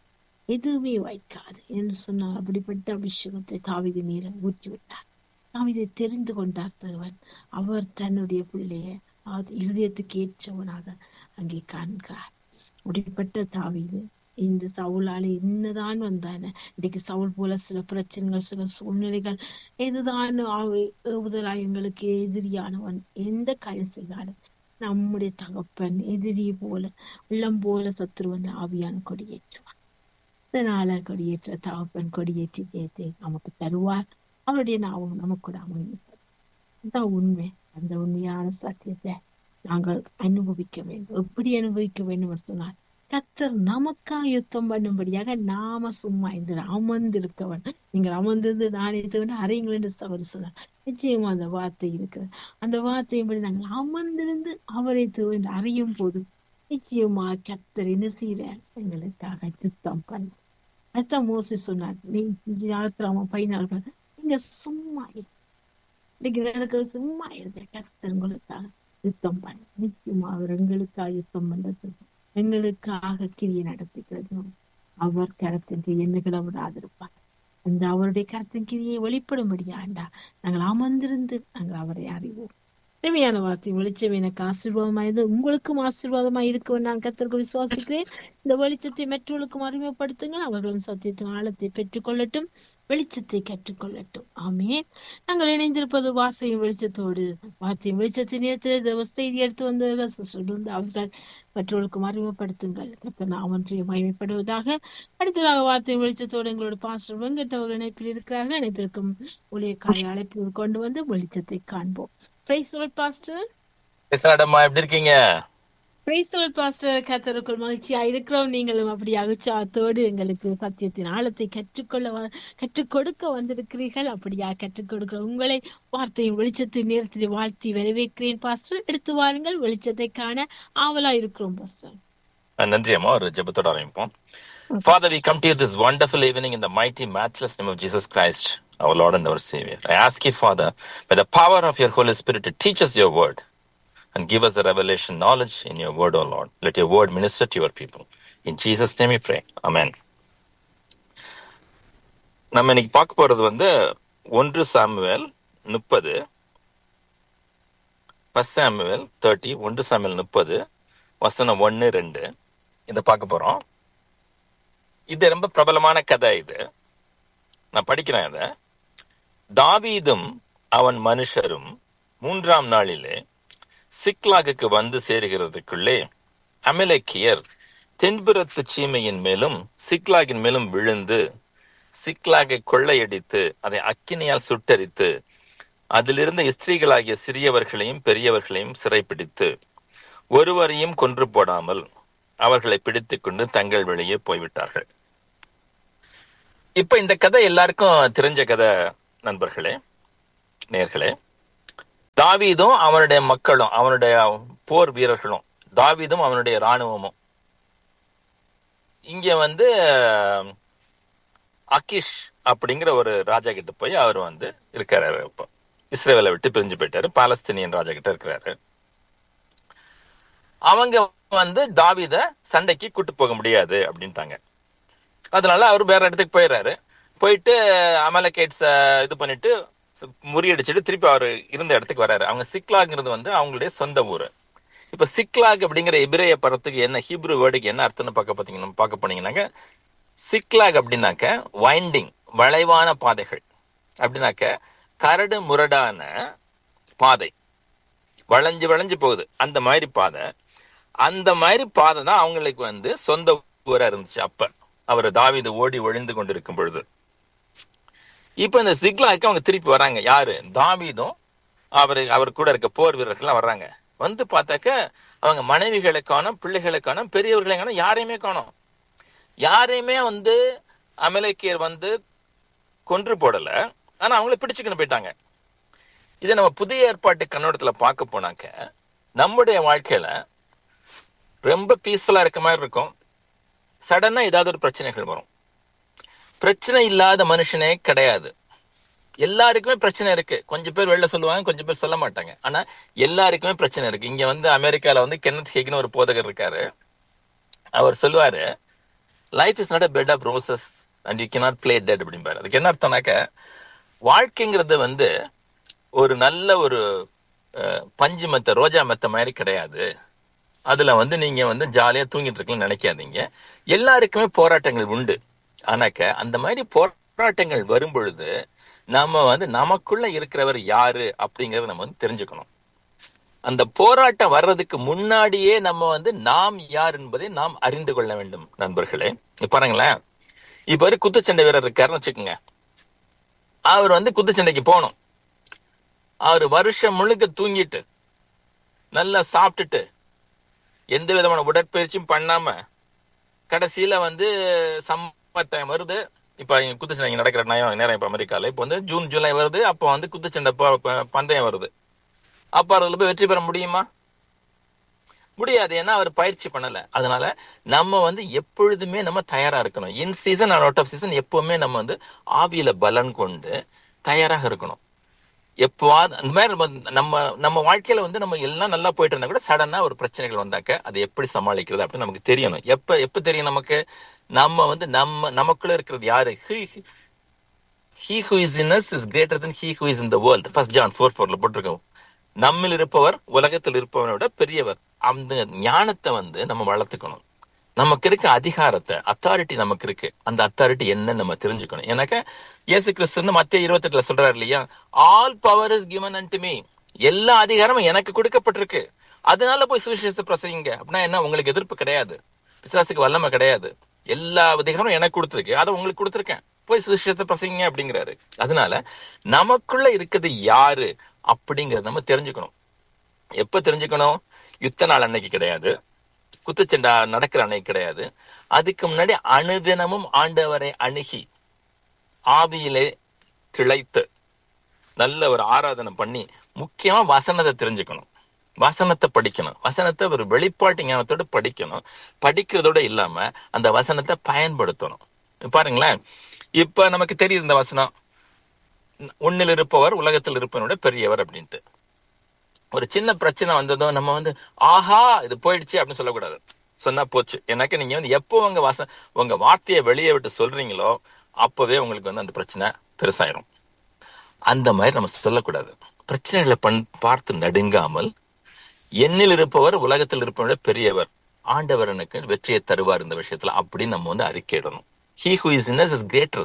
எதுவுமே வாய்க்காது என்று சொன்னால் அப்படிப்பட்ட அபிஷேகத்தை தாவிது மீற ஊற்றி விட்டார் தாவிதை தெரிந்து கொண்டார் தேவன் அவர் தன்னுடைய பிள்ளைய இருதயத்துக்கு ஏற்றவனாக அங்கே காண்கிறார் அப்படிப்பட்ட தாவிது இந்த சவுளால என்னதான் வந்தான இன்னைக்கு சவுல் போல சில பிரச்சனைகள் சில சூழ்நிலைகள் எதுதான் ஏவுதலா எங்களுக்கு எதிரியானவன் எந்த காரியம் செய்தாலும் நம்முடைய தகப்பன் எதிரி போல உள்ளம் போல சத்துருவன் ஆவியான கொடியேற்றுவான் இதனால கொடியேற்ற தகப்பன் கொடியேற்றி ஜெயத்தை நமக்கு தருவார் அவருடைய நாவும் நமக்கு அமைப்பது உண்மை அந்த உண்மையான சத்தியத்தை நாங்கள் அனுபவிக்க வேண்டும் எப்படி அனுபவிக்க வேண்டும் சொன்னால் கத்தர் நமக்கா யுத்தம் பண்ணும்படியாக நாம சும்மா இந்த அமர்ந்திருக்கவன் நீங்கள் அமர்ந்திருந்து நாணயத்தை விட அறையுங்கள் என்று அவர் சொன்னார் நிச்சயமா அந்த வார்த்தை இருக்கிறது அந்த வார்த்தையின்படி நாங்கள் அமர்ந்திருந்து அவரை என்று அறியும் போது நிச்சயமா கத்தர் என்ன செய்யற எங்களுக்காக யுத்தம் பண்ண அதான் மோசி சொன்னார் நீ யாத்திராம பதினால்கள் நீங்க சும்மா இன்னைக்கு எனக்கு சும்மா இருந்த கத்தர் உங்களுக்காக யுத்தம் பண்ண நிச்சயமா அவர் எங்களுக்காக யுத்தம் பண்றது எங்களுக்காக கிரியை நடத்துகிறது அவர் கரத்தின் எண்ணுகளை விடாதிருப்பார் அந்த அவருடைய கரத்தின் கிரியை வெளிப்படும்படியாண்டா நாங்கள் அமர்ந்திருந்து நாங்கள் அவரை அறிவோம் திறமையான வார்த்தை வெளிச்சம் எனக்கு ஆசீர்வாதமாயது உங்களுக்கும் ஆசீர்வாதமா இருக்கும் நான் கத்தருக்கு விசுவாசிக்கிறேன் இந்த வெளிச்சத்தை மற்றவர்களுக்கும் அறிமுகப்படுத்துங்கள் அவர்களும் சத்தியத்தின் ஆழத்தை பெற்றுக்கொள்ளட்டும் வெளிச்சத்தை கற்றுக்கொள்ளட்டும் ஆமே நாங்கள் இணைந்திருப்பது வார்த்தையின் வெளிச்சத்தோடு வார்த்தையின் வெளிச்சத்தின் நேரத்தில் தேவ செய்தி எடுத்து வந்த அவர்கள் மற்றவர்களுக்கும் அறிமுகப்படுத்துங்கள் கத்தர் அவன்றையும் மகிமைப்படுவதாக அடுத்ததாக வார்த்தையின் வெளிச்சத்தோடு எங்களோட பாஸ்டர் வெங்கட் அவர்கள் இணைப்பில் இருக்கிறார்கள் இணைப்பிற்கும் ஊழியக்காரை அழைப்பு கொண்டு வந்து வெளிச்சத்தை காண்போம் பிரைஸ் பாஸ்டர் எப்படி இருக்கீங்க பிரைசல் பாஸ்டர் கத்தருக்குள் மகிழ்ச்சியா இருக்கிறோம் நீங்களும் அப்படி உற்சாகத்தோடு எங்களுக்கு சத்தியத்தின் ஆழத்தை கற்றுக்கொள்ள கற்றுக் கொடுக்க வந்திருக்கிறீர்கள் அப்படியா கற்றுக் கொடுக்கிற உங்களை வார்த்தையின் வெளிச்சத்தின் நேரத்தில் வாழ்த்தி வரவேற்கிறேன் பாஸ்டர் எடுத்து வாருங்கள் வெளிச்சத்தை காண ஆவலா இருக்கிறோம் பாஸ்டர் நன்றி அம்மா ஒரு ஜெபத்தோட ஆரம்பிப்போம் Father, we come to you this wonderful evening in the mighty, matchless name of Jesus Christ, our Lord and our Savior. I ask you, Father, by the power of your Holy Spirit, to teach us your word and give us the revelation knowledge in your word, O Lord. Let your word minister to your people. In Jesus' name we pray. Amen. நம்ம இன்னைக்கு பார்க்க போறது வந்து ஒன்று Samuel முப்பது first Samuel thirty ஒன்று Samuel முப்பது வசனம் ஒன்னு ரெண்டு இதை பார்க்க போறோம் இது ரொம்ப பிரபலமான கதை இது நான் படிக்கிறேன் அதை தாவீதும் அவன் மனுஷரும் மூன்றாம் நாளிலே சிக்லாகுக்கு வந்து சேருகிறதுக்குள்ளே அமலேக்கியர் தென்புறத்து சீமையின் மேலும் சிக்லாகின் மேலும் விழுந்து சிக்லாகை கொள்ளையடித்து அதை அக்கினியால் சுட்டரித்து அதிலிருந்த ஸ்திரீகளாகிய சிறியவர்களையும் பெரியவர்களையும் சிறைப்பிடித்து ஒருவரையும் கொன்று போடாமல் அவர்களை பிடித்துக் கொண்டு தங்கள் வெளியே போய்விட்டார்கள் இப்ப இந்த கதை எல்லாருக்கும் தெரிஞ்ச கதை நண்பர்களே நேர்களே தாவீதும் அவனுடைய மக்களும் அவனுடைய போர் வீரர்களும் தாவீதும் அவனுடைய இராணுவமும் இங்க வந்து அகிஷ் அப்படிங்கிற ஒரு ராஜா கிட்ட போய் அவர் வந்து இருக்காரு இப்போ இஸ்ரேவேலை விட்டு பிரிஞ்சு போயிட்டாரு பாலஸ்தீனியன் ராஜா கிட்ட இருக்கிறாரு அவங்க வந்து தாவீத சண்டைக்கு கூட்டு போக முடியாது அப்படின்ட்டாங்க அதனால அவர் வேற இடத்துக்கு போயிடுறாரு போயிட்டு அமலகேட்ஸ இது பண்ணிட்டு முறியடிச்சிட்டு திருப்பி அவர் இருந்த இடத்துக்கு வர்றாரு அவங்க சிக்லாங்கிறது வந்து அவங்களுடைய சொந்த ஊரு இப்ப சிக்லாக் அப்படிங்கிற எபிரேய படத்துக்கு என்ன ஹீப்ரு வேர்டுக்கு என்ன அர்த்தம்னு பார்க்க பார்த்தீங்கன்னா பார்க்க போனீங்கன்னாக்க சிக்லாக் அப்படின்னாக்க வைண்டிங் வளைவான பாதைகள் அப்படின்னாக்க கரடு முரடான பாதை வளைஞ்சு வளைஞ்சு போகுது அந்த மாதிரி பாதை அந்த மாதிரி பாதை தான் அவங்களுக்கு வந்து சொந்த ஊரா இருந்துச்சு அப்ப அவர் தாவீது ஓடி ஒழிந்து கொண்டிருக்கும் பொழுது இப்ப இந்த சிக்லாக்கு அவங்க திருப்பி வராங்க யாரு தாவீதும் அவரு அவர் கூட இருக்க போர் வீரர்கள்லாம் வர்றாங்க வந்து பார்த்தாக்க அவங்க மனைவிகளை காணும் பிள்ளைகளை காணும் பெரியவர்களை காணும் யாரையுமே காணும் யாரையுமே வந்து அமலேக்கியர் வந்து கொன்று போடல ஆனா அவங்கள பிடிச்சுக்கின்னு போயிட்டாங்க இதை நம்ம புதிய ஏற்பாட்டு கண்ணோட்டத்துல பார்க்க போனாக்க நம்முடைய வாழ்க்கையில ரொம்ப பீஸ்ஃபுல்லா இருக்க மாதிரி இருக்கும் சடனா ஏதாவது ஒரு பிரச்சனைகள் வரும் பிரச்சனை இல்லாத மனுஷனே கிடையாது எல்லாருக்குமே பிரச்சனை இருக்கு கொஞ்சம் பேர் வெளில சொல்லுவாங்க கொஞ்சம் பேர் சொல்ல மாட்டாங்க ஆனா எல்லாருக்குமே பிரச்சனை இருக்கு இங்க வந்து அமெரிக்கால வந்து கென்னத் ஹேக்னு ஒரு போதகர் இருக்காரு அவர் சொல்லுவாரு life is not a bed of roses and you cannot play dead அப்படிம்பாரு அதுக்கு என்ன அர்த்தம்னாக்க வாழ்க்கைங்கிறது வந்து ஒரு நல்ல ஒரு அஹ், பஞ்சு மெத்த ரோஜா மெத்த மாதிரி கிடையாது அதுல வந்து நீங்க வந்து ஜாலியா தூங்கிட்டு இருக்கலாம்னு நினைக்காதீங்க எல்லாருக்குமே போராட்டங்கள் உண்டு ஆனாக்க அந்த மாதிரி போராட்டங்கள் வரும் பொழுது நம்ம வந்து நமக்குள்ள இருக்கிறவர் யாரு அப்படிங்கறத நம்ம வந்து தெரிஞ்சுக்கணும் அந்த போராட்டம் வர்றதுக்கு முன்னாடியே நம்ம வந்து நாம் யார் என்பதை நாம் அறிந்து கொள்ள வேண்டும் நண்பர்களே இப்ப பாருங்களேன் இப்ப ஒரு குத்துச்சண்டை வீரர் இருக்காருன்னு வச்சுக்கோங்க அவர் வந்து குத்துச்சண்டைக்கு போகணும் அவர் வருஷம் முழுக்க தூங்கிட்டு நல்லா சாப்பிட்டுட்டு எந்த விதமான உடற்பயிற்சியும் பண்ணாம கடைசியில வந்து சம்மர் டைம் வருது இப்ப இங்க குத்துச்சண்டை இங்க நடக்கிற நேரம் நேரம் இப்ப அமெரிக்கால இப்ப வந்து ஜூன் ஜூலை வருது அப்ப வந்து குத்துச்சண்டை ப- ப- பந்தயம் வருது அப்ப அதுல போய் வெற்றி பெற முடியுமா முடியாது ஏன்னா அவர் பயிற்சி பண்ணல அதனால நம்ம வந்து எப்பொழுதுமே நம்ம தயாரா இருக்கணும் in season out of season எப்பவுமே நம்ம வந்து ஆவியில பலன் கொண்டு தயாராக இருக்கணும் எப்பவாவது அந்த மாதிரி நம்ம நம்ம நம்ம வாழ்க்கையில வந்து நம்ம எல்லாம் நல்லா போயிட்டு இருந்தா கூட சடனா ஒரு பிரச்சனைகள் வந்தாக்க அதை எப்படி சமாளிக்கிறது அப்படின்னு நமக்கு தெரியணும் எப்ப எப்ப தெரியும் நமக்கு நம்ம வந்து நம்ம நமக்குள்ள இருக்கிறது யாரு He- he who is in us is greater than he who is in the world first John four ஃபோர்ல போட்டிருக்கோம் நம்மில் இருப்பவர் உலகத்தில் இருப்பவனை விட பெரியவர் அந்த ஞானத்தை வந்து நம்ம வளர்த்துக்கணும் நமக்கு இருக்க அதிகாரத்தை அத்தாரிட்டி நமக்கு இருக்கு அந்த அத்தாரிட்டி என்ன நம்ம தெரிஞ்சுக்கணும் எனக்கு இயேசு கிறிஸ்து மத்திய இருபத்தெட்டுல சொல்றாரு இல்லையா all power is given unto me எல்லா அதிகாரமும் எனக்கு கொடுக்கப்பட்டிருக்கு அதனால போய் சுவிசேஷத்தை பிரசங்க அப்படின்னா என்ன உங்களுக்கு எதிர்ப்பு கிடையாது பிசாசுக்கு வல்லமை கிடையாது எல்லா அதிகாரமும் எனக்கு கொடுத்துருக்கு அதை உங்களுக்கு கொடுத்துருக்கேன் போய் சுவிசேஷத்தை பிரசங்க அப்படிங்கிறாரு அதனால நமக்குள்ள இருக்கிறது யாரு அப்படிங்கறத நம்ம தெரிஞ்சுக்கணும் எப்ப தெரிஞ்சுக்கணும் யுத்த நாள் அன்னைக்கு கிடையாது குத்துச்சண்டா நடக்கிற அன்னைக்கு கிடையாது அதுக்கு முன்னாடி அனுதினமும் ஆண்டவரை அணுகி ஆவியிலே திளைத்து நல்ல ஒரு ஆராதனை பண்ணி முக்கியமா வசனத்தை தெரிஞ்சுக்கணும் வசனத்தை படிக்கணும் வசனத்தை ஒரு வெளிப்பாட்டு ஞானத்தோட படிக்கணும் படிக்கிறதோட இல்லாம அந்த வசனத்தை பயன்படுத்தணும் பாருங்களேன் இப்ப நமக்கு தெரியுது இந்த வசனம் உன்னில் இருப்பவர் உலகத்தில் இருப்பவனோட பெரியவர் அப்படின்ட்டு ஒரு சின்ன பிரச்சனை வந்ததும் நம்ம வந்து ஆஹா இது போயிடுச்சு அப்படின்னு சொல்லக்கூடாது சொன்னா போச்சு எனக்கு நீங்க வந்து எப்போ உங்க வச உங்க வார்த்தையை வெளியே விட்டு சொல்றீங்களோ அப்பவே உங்களுக்கு வந்து அந்த பிரச்சனை பெருசாயிரும் அந்த மாதிரி நம்ம சொல்லக்கூடாது பிரச்சனைகளை பண் பார்த்து நடுங்காமல் என்னில் இருப்பவர் உலகத்தில் இருப்பவரை பெரியவர் ஆண்டவர் எனக்கு வெற்றியை தருவார் இந்த விஷயத்துல அப்படின்னு நம்ம வந்து அறிக்கையிடணும் he who is in is greater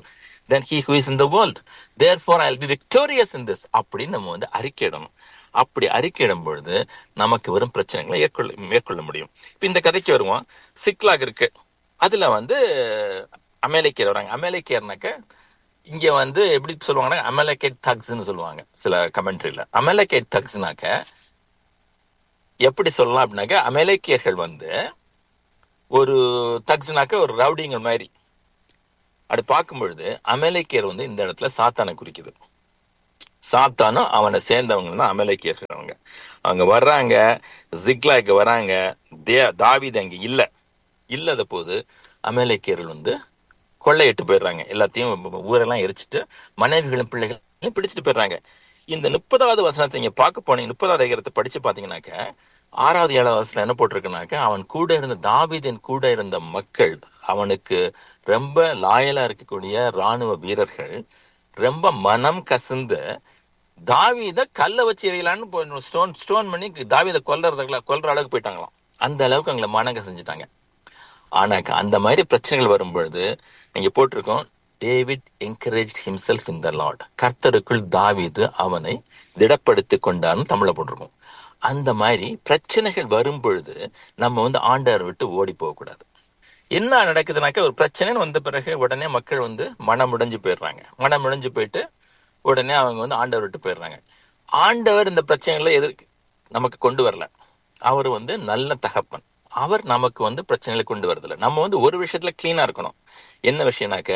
than he who is in the world therefore I be victorious in this அப்படின்னு நம்ம வந்து அறிக்கையிடணும் அப்படி அறிக்கையிடும் பொழுது நமக்கு வரும் பிரச்சனைகளை ஏற்கொள்ள மேற்கொள்ள முடியும் இப்ப இந்த கதைக்கு வருவோம் சிக்லாக் இருக்கு அதுல வந்து அமேலிக்கேர் வராங்க அமேலிக்கேர்னாக்க இங்க வந்து எப்படி சொல்லுவாங்கன்னா அமலகேட் தக்ஸ்ன்னு சொல்லுவாங்க சில கமெண்ட்ரியில அமலகேட் தக்ஸ்னாக்க எப்படி சொல்லலாம் அப்படின்னாக்க அமலேக்கியர்கள் வந்து ஒரு தக்ஸ்னாக்க ஒரு ரவுடிங்க மாதிரி அப்படி பார்க்கும் பொழுது அமலேக்கியர் வந்து இந்த இடத்துல சாத்தானை குறிக்குது சாத்தானும் அவனை சேர்ந்தவங்க தான் அமலேக்கியர்கள் அவங்க அவங்க வர்றாங்க ஜிக்லாக்கு வராங்க தே தாவீது அங்க இல்ல இல்லாத போது அமலேக்கியர்கள் வந்து கொள்ளையிட்டு போயிடுறாங்க எல்லாத்தையும் ஊரெல்லாம் எரிச்சிட்டு மனைவிகளும் பிள்ளைகளும் பிடிச்சிட்டு போயிடுறாங்க இந்த முப்பதாவது வசனத்தை நீங்க பார்க்க போனீங்க முப்பதாவது அதிகாரத்தை படிச்சு பாத்தீங்கன்னாக்க ஆறாவது ஏழாவது வசனம் என்ன போட்டிருக்குனாக்க அவன் கூட இருந்த தாவீதின் கூட இருந்த மக்கள் அவனுக்கு ரொம்ப லாயலா இருக்கக்கூடிய ராணுவ வீரர்கள் ரொம்ப மனம் கசிந்து தாவீத கல்ல வச்சு எறியலான்னு ஸ்டோன் ஸ்டோன் பண்ணி தாவீத கொல்றதுக்குள்ள கொல்ற அளவுக்கு போயிட்டாங்களாம் அந்த அளவுக்கு அவங்களை மனம் கசிஞ்சிட்டாங்க ஆனாக்க அந்த மாதிரி பிரச்சனைகள் வரும்பொழுது நீங்க போட்டிருக்கோம் David encourage himself in the Lord கர்த்தருக்குள் தாவீது அவனை திடப்படுத்திக் கொண்டார்னு தமிழ்ல போட்டிருக்கோம் அந்த மாதிரி பிரச்சனைகள் வரும் பொழுது நம்ம வந்து ஆண்டவர் விட்டு ஓடி போகக்கூடாது என்ன நடக்குதுனாக்க ஒரு பிரச்சனைன்னு வந்த பிறகு உடனே மக்கள் வந்து மனம் முடிஞ்சு போயிடுறாங்க மனம் முடிஞ்சு போயிட்டு உடனே அவங்க வந்து ஆண்டவர் விட்டு போயிடுறாங்க ஆண்டவர் இந்த பிரச்சனைகளை எதிர்க்கு நமக்கு கொண்டு வரல அவர் வந்து நல்ல தகப்பன் அவர் நமக்கு வந்து பிரச்சனைகளை கொண்டு வரதில்ல நம்ம வந்து ஒரு விஷயத்துல கிளீனா இருக்கணும் என்ன விஷயம்னாக்க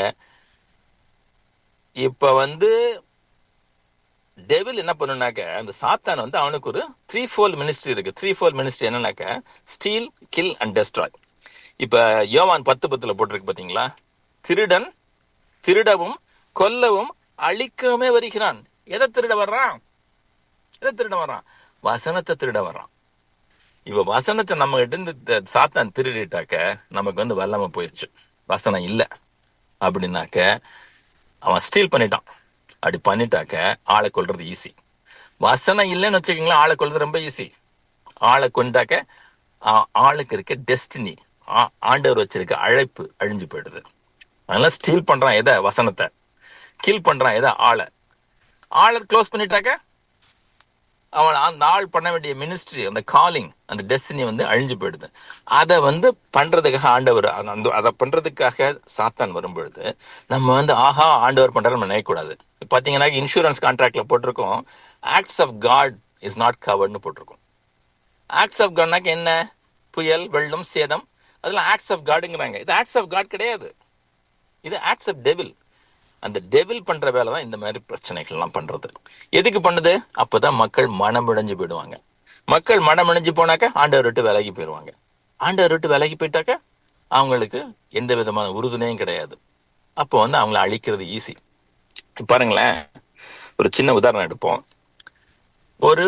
இப்ப வந்து டெவில் என்ன பண்ணுனாக்க அந்த சாத்தான் வந்து அவனுக்கு ஒரு த்ரீ ஃபோல் மினிஸ்ட்ரி இருக்கு த்ரீ ஃபோல் மினிஸ்ட்ரி என்னன்னாக்க ஸ்டீல் கில் அண்ட் டெஸ்ட்ராய் இப்ப யோவான் பத்து பத்துல போட்டிருக்கு பாத்தீங்களா திருடன் திருடவும் கொல்லவும் அழிக்கவுமே வருகிறான் எதை திருட வர்றான் எதை திருட வர்றான் வசனத்தை திருட வர்றான் இப்ப வசனத்தை நம்ம கிட்ட இருந்து சாத்தான் திருடிட்டாக்க நமக்கு வந்து வல்லம போயிடுச்சு வசனம் இல்ல அப்படின்னாக்க அவன் ஸ்டீல் பண்ணிட்டான் அப்படி பண்ணிட்டாக்க ஆளை கொல்றது ஈஸி வசனம் இல்லைன்னு வச்சுக்கோங்களேன் ஆளை கொல்றது ரொம்ப ஈஸி ஆளை கொண்டாக்க ஆளுக்கு இருக்க டெஸ்டினி ஆண்டவர் வச்சிருக்க அழைப்பு அழிஞ்சு போயிடுது அதனால ஸ்டீல் பண்றான் எதை வசனத்தை கில் பண்றான் எதை ஆளை ஆளை க்ளோஸ் பண்ணிட்டாக்க அவன் அந்த ஆள் பண்ண வேண்டிய மினிஸ்ட்ரி அந்த காலிங் அந்த டெஸ்டினி வந்து அழிஞ்சு போயிடுது அதை வந்து பண்றதுக்காக ஆண்டவர் அந்த அதை பண்றதுக்காக சாத்தான் வரும்பொழுது நம்ம வந்து ஆஹா ஆண்டவர் பண்ற நம்ம நினைக்கக்கூடாது பாத்தீங்கன்னா இன்சூரன்ஸ் கான்ட்ராக்ட்ல போட்டிருக்கோம் acts of God is not கவர்ட்னு போட்டிருக்கோம் ஆக்ட்ஸ் ஆஃப் காட்னாக்க என்ன புயல் வெள்ளம் சேதம் அதெல்லாம் ஆக்ட்ஸ் ஆஃப் காடுங்கிறாங்க இது ஆக்ட்ஸ் ஆஃப் காட் கிடையாது இது ஆக்ட்ஸ் ஆஃப் டெவில் அந்த டெவில் பண்ற வேலை தான் இந்த மாதிரி பிரச்சனைகள் எல்லாம் பண்றது எதுக்கு பண்ணுது அப்பதான் மக்கள் மனமிடைஞ்சு போயிடுவாங்க மக்கள் மனமிடைஞ்சு போனாக்க ஆண்டவர் விட்டு விலகி போயிடுவாங்க ஆண்டவர் விட்டு விலகி போயிட்டாக்க அவங்களுக்கு எந்த விதமான உறுதுணையும் கிடையாது அப்போ வந்து அவங்கள அழிக்கிறது ஈஸி பாருங்களேன் ஒரு சின்ன உதாரணம் எடுப்போம் ஒரு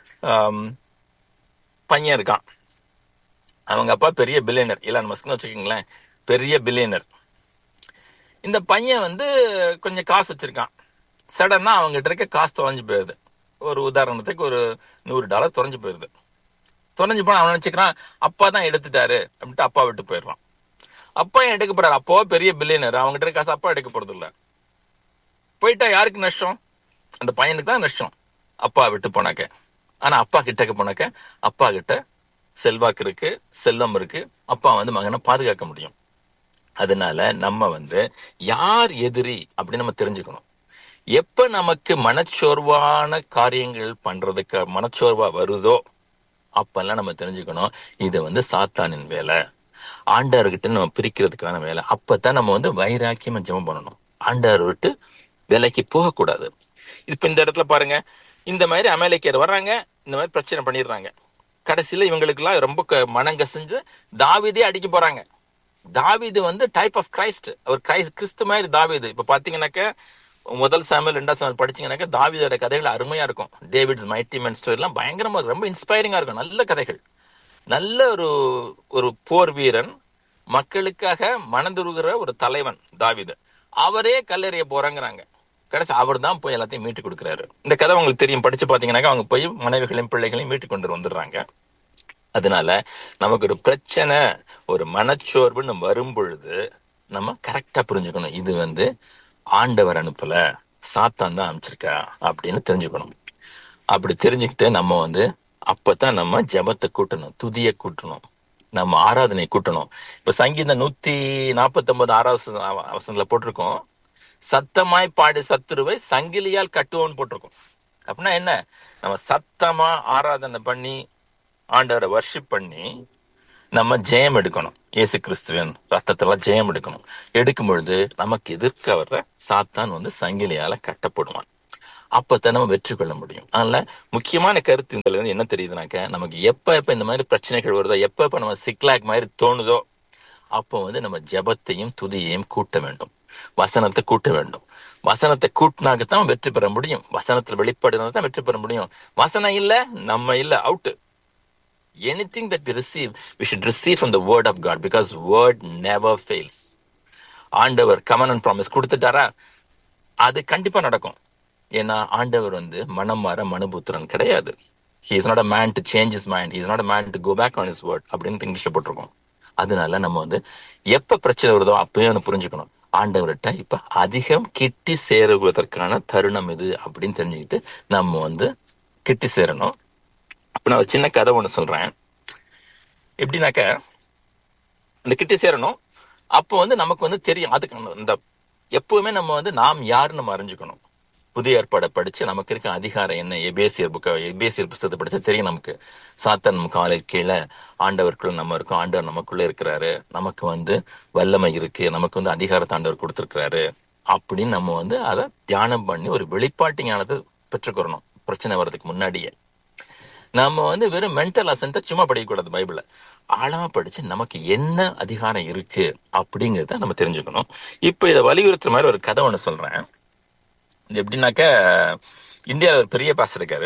பையன் இருக்கான் அவங்க அப்பா பெரிய பில்லியனர் இலான் மஸ்க்னு வச்சுக்கோங்களேன் பெரிய பில்லியனர் இந்த பையன் வந்து கொஞ்சம் காசு வச்சிருக்கான் சடனா அவங்ககிட்ட இருக்க காசு தொலைஞ்சு போயிருது ஒரு உதாரணத்துக்கு ஒரு நூறு டாலர் தொலைஞ்சு போயிருது தொலைஞ்சு போனா அவன் நினைச்சுக்கிறான் அப்பா தான் எடுத்துட்டாரு அப்படின்ட்டு அப்பா விட்டு போயிடுறான் அப்பா ஏன் எடுக்க போறாரு அப்போ பெரிய பில்லியனர் அவங்ககிட்ட இருக்க காசு அப்பா எடுக்க போறது இல்ல போயிட்டா யாருக்கு நஷ்டம் அந்த பையனுக்கு தான் நஷ்டம் அப்பா விட்டு போனாக்க ஆனா அப்பா கிட்டக்க போனாக்க அப்பா கிட்ட செல்வாக்கு இருக்கு செல்வம் இருக்கு அப்பா வந்து மகனை பாதுகாக்க முடியும் அதனால நம்ம வந்து யார் எதிரி அப்படின்னு நம்ம தெரிஞ்சுக்கணும் எப்ப நமக்கு மனச்சோர்வான காரியங்கள் பண்றதுக்கு மனச்சோர்வா வருதோ அப்பெல்லாம் நம்ம தெரிஞ்சுக்கணும் இது வந்து சாத்தானின் வேலை ஆண்டவர்கிட்ட நம்ம பிரிக்கிறதுக்கான வேலை அப்பதான் நம்ம வந்து வைராக்கியமா ஜெபம் பண்ணணும் ஆண்டவர் விட்டு வேலைக்கு போகக்கூடாது இப்ப இந்த இடத்துல பாருங்க இந்த மாதிரி அமேலிக்கர் வர்றாங்க இந்த மாதிரி பிரச்சனை பண்ணிடுறாங்க கடைசியில இவங்களுக்கு எல்லாம் ரொம்ப மனம் கசிஞ்சு தாவிதே அடிக்க போறாங்க தாவிது வந்து டைப் ஆஃப் கிரைஸ்ட் அவர் கிரைஸ்ட் கிறிஸ்து மாதிரி தாவிது இப்ப பாத்தீங்கன்னாக்க முதல் சாமியல் ரெண்டாம் சாமியல் படிச்சீங்கன்னாக்க தாவிதோட கதைகள் அருமையா இருக்கும் டேவிட்ஸ் மைட்டி மென் ஸ்டோரி எல்லாம் பயங்கரமா ரொம்ப இன்ஸ்பைரிங்கா இருக்கும் நல்ல கதைகள் நல்ல ஒரு ஒரு போர் வீரன் மக்களுக்காக மனதுருகிற ஒரு தலைவன் தாவிது அவரே கல்லெறிய போறாங்கிறாங்க கடைசி அவர் தான் போய் எல்லாத்தையும் மீட்டு கொடுக்குறாரு இந்த கதை உங்களுக்கு தெரியும் படிச்சு பாத்தீங்கன்னாக்க அவங்க போய் மனைவிகளையும் பிள்ளைகளையும் மீட்டு கொண்டு வந்துடுறாங்க அதனால நமக்கு ஒரு பிரச்சனை ஒரு மனச்சோர்வுன்னு வரும் பொழுது நம்ம கரெக்டா புரிஞ்சுக்கணும் இது வந்து ஆண்டவர் அனுப்பல சாத்தான் தான் அனுப்பிச்சிருக்கா அப்படின்னு தெரிஞ்சுக்கணும் அப்படி தெரிஞ்சுக்கிட்டு நம்ம வந்து அப்பதான் நம்ம ஜெபத்தை கூட்டணும் துதிய கூட்டணும் நம்ம ஆராதனை கூட்டணும் இப்ப சங்கீதம் நூத்தி நாற்பத்தி ஒன்பது ஆறாவது அவசரத்துல போட்டிருக்கோம் சத்தமாய் பாடி சத்துருவை சங்கிலியால் கட்டுவோம்னு போட்டிருக்கோம் அப்படின்னா என்ன நம்ம சத்தமா ஆராதனை பண்ணி ஆண்டவரை வர்ஷிப் பண்ணி நம்ம ஜெயம் எடுக்கணும் இயேசு கிறிஸ்துவின் ரத்தத்துல ஜெயம் எடுக்கணும் எடுக்கும் பொழுது நமக்கு எதிர்க்க வர்ற சாத்தான் வந்து சங்கிலியால கட்டப்படுவான் அப்பதான் நம்ம வெற்றி கொள்ள முடியும் அதனால முக்கியமான கருத்து இதுல இருந்து என்ன தெரியுதுனாக்க நமக்கு எப்ப எப்ப இந்த மாதிரி பிரச்சனைகள் வருதோ எப்ப எப்ப நம்ம சிக்லாக் மாதிரி தோணுதோ அப்போ வந்து நம்ம ஜெபத்தையும் துதியையும் கூட்ட வேண்டும் வசனத்தை கூட்ட வேண்டும் வசனத்தை கூட்டினாக்கத்தான் வெற்றி பெற முடியும் வசனத்துல வெளிப்படுத்தினா தான் வெற்றி பெற முடியும் வசனம் இல்ல நம்ம இல்ல out anything that we receive we should receive from the word of god because word never fails ஆண்டவர் கமன் ப்ராமிஸ் கொடுத்துட்டாரா அது கண்டிப்பா நடக்கும் ஏன்னா ஆண்டவர் வந்து மனம் மாற மனுபுத்திரன் கிடையாது he is not a man to change his mind is not a man to go back on his word அப்படின்னு இங்கிலீஷ்ல போட்டிருக்கோம் அதனால நம்ம வந்து எப்ப பிரச்சனை வருதோ அப்பவே வந்து புரிஞ்சுக்கணும் ஆண்டவர்கிட்ட இப்ப அதிகம் கிட்டி சேருவதற்கான தருணம் இது அப்படின்னு தெரிஞ்சுக்கிட்டு நம்ம வந்து கிட்டி சேரணும் அப்ப நான் ஒரு சின்ன கதை ஒண்ணு சொல்றேன் எப்படின்னாக்க இந்த கிட்டி சேரணும் அப்போ வந்து நமக்கு வந்து தெரியும் அதுக்கு அந்த- இந்த எப்பவுமே நம்ம வந்து நாம் யாருன்னு நம்ம அறிஞ்சுக்கணும் புதிய ஏற்பாடை படிச்சு நமக்கு இருக்க அதிகாரம் என்ன எபேசியர் புக்க எபேசியர் புஸ்தகத்தை படிச்சா தெரியும் நமக்கு சாத்தான் நம்ம காலை கீழே ஆண்டவருக்குள்ள நம்ம இருக்கோம் ஆண்டவர் நமக்குள்ள இருக்கிறாரு நமக்கு வந்து வல்லமை இருக்கு நமக்கு வந்து அதிகாரத்தை ஆண்டவர் கொடுத்திருக்கிறாரு அப்படின்னு நம்ம வந்து அதை தியானம் பண்ணி ஒரு வெளிப்பாட்டு ஞானத்தை பெற்றுக்கிறணும் பிரச்சனை வர்றதுக்கு முன்னாடியே நம்ம வந்து வெறும் மென்டல் அசன்ட்டை சும்மா படிக்கக்கூடாது பைபிள ஆழமா படிச்சு நமக்கு என்ன அதிகாரம் இருக்கு அப்படிங்கறத நம்ம தெரிஞ்சுக்கணும் இப்ப இதை வலியுறுத்துற மாதிரி ஒரு கதை ஒண்ணு சொல்றேன் இது எப்படின்னாக்க இந்தியாவில் ஒரு பெரிய பாஸ் இருக்காரு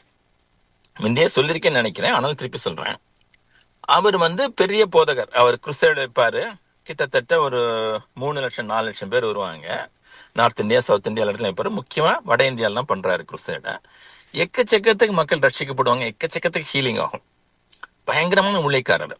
முந்தையே சொல்லியிருக்கேன்னு நினைக்கிறேன் ஆனாலும் திருப்பி சொல்றேன் அவர் வந்து பெரிய போதகர் அவர் குருசைடு வைப்பாரு கிட்டத்தட்ட ஒரு மூணு லட்சம் நாலு லட்சம் பேர் வருவாங்க நார்த் இந்தியா சவுத் இந்தியா இடத்துல வைப்பாரு முக்கியமா வட இந்தியால தான் பண்றாரு குருசைட எக்கச்சக்கத்துக்கு மக்கள் ரட்சிக்கப்படுவாங்க எக்கச்சக்கத்துக்கு ஹீலிங் ஆகும் பயங்கரமான உழைக்காரர்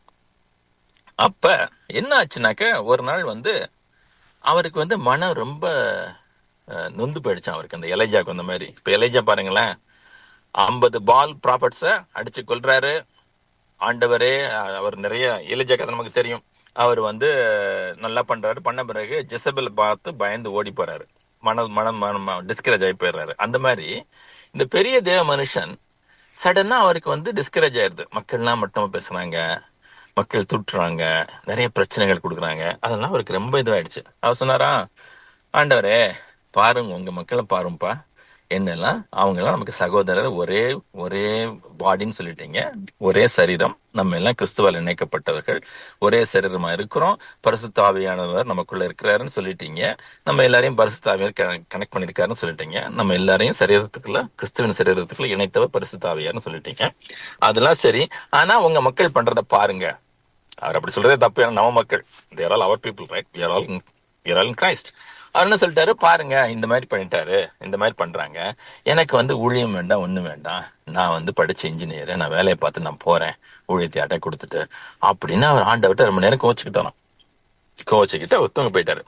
அப்ப என்ன ஆச்சுனாக்க ஒரு நாள் வந்து அவருக்கு வந்து மனம் ரொம்ப அஹ், நொந்து போயிடுச்சான் அவருக்கு அந்த எலைஜாக்கு வந்த மாதிரி இப்ப எலைஜா பாருங்களேன் ஐம்பது பால் ப்ராஃபட்ஸ அடிச்சு கொள்றாரு ஆண்டவரே அஹ், அவர் நிறைய எலிஜா கதை நமக்கு தெரியும் அவர் வந்து நல்லா பண்றாரு பண்ண பிறகு ஜெசபெல் பார்த்து பயந்து ஓடி போறாரு மன மனம் மனம் டிஸ்கரேஜ் ஆகி போயிடுறாரு அந்த மாதிரி இந்த பெரிய தேவ மனுஷன் சடனா அவருக்கு வந்து டிஸ்கரேஜ் ஆயிருது மக்கள்லாம் மட்டமா பேசுறாங்க மக்கள் துட்டுறாங்க நிறைய பிரச்சனைகள் கொடுக்குறாங்க அதெல்லாம் அவருக்கு ரொம்ப இதுவாயிடுச்சு அவர் சொன்னாரா ஆண்டவரே பாருங்க உங்க மக்களை பாருங்கப்பா என்னெல்லாம் அவங்க எல்லாம் நமக்கு சகோதரர் ஒரே ஒரே பாடின்னு சொல்லிட்டீங்க ஒரே சரீரம் நம்ம எல்லாம் கிறிஸ்துவால் இணைக்கப்பட்டவர்கள் ஒரே சரீரமா இருக்கிறோம் பரிசுத்தாவியானவர் நமக்குள்ள இருக்கிறாருன்னு சொல்லிட்டீங்க நம்ம எல்லாரையும் பரிசுத்தாவியர் கனெக்ட் பண்ணிருக்காருன்னு சொல்லிட்டீங்க நம்ம எல்லாரையும் சரீரத்துக்குள்ள கிறிஸ்துவின் சரீரத்துக்குள்ள இணைத்தவர் பரிசுத்தாவியார்னு சொல்லிட்டீங்க அதெல்லாம் சரி ஆனா உங்க மக்கள் பண்றத பாருங்க அவர் அப்படி சொல்றதே தப்பு ஏன்னா நம்ம மக்கள் they're all our people right we are all in we are all in Christ அவர் என்ன சொல்லிட்டாரு பாருங்க இந்த மாதிரி பண்ணிட்டாரு இந்த மாதிரி பண்றாங்க எனக்கு வந்து ஊழியம் வேண்டாம் ஒண்ணும் வேண்டாம் நான் வந்து படிச்ச இன்ஜினியர் நான் வேலையை பார்த்து நான் போறேன் ஊழியத்தை அட்டை கொடுத்துட்டு அப்படின்னு அவர் ஆண்டவர்கிட்ட ரொம்ப நேரம் கோச்சுக்கிட்டாராம் கோச்சுக்கிட்டு அவர் தூங்க போயிட்டாரு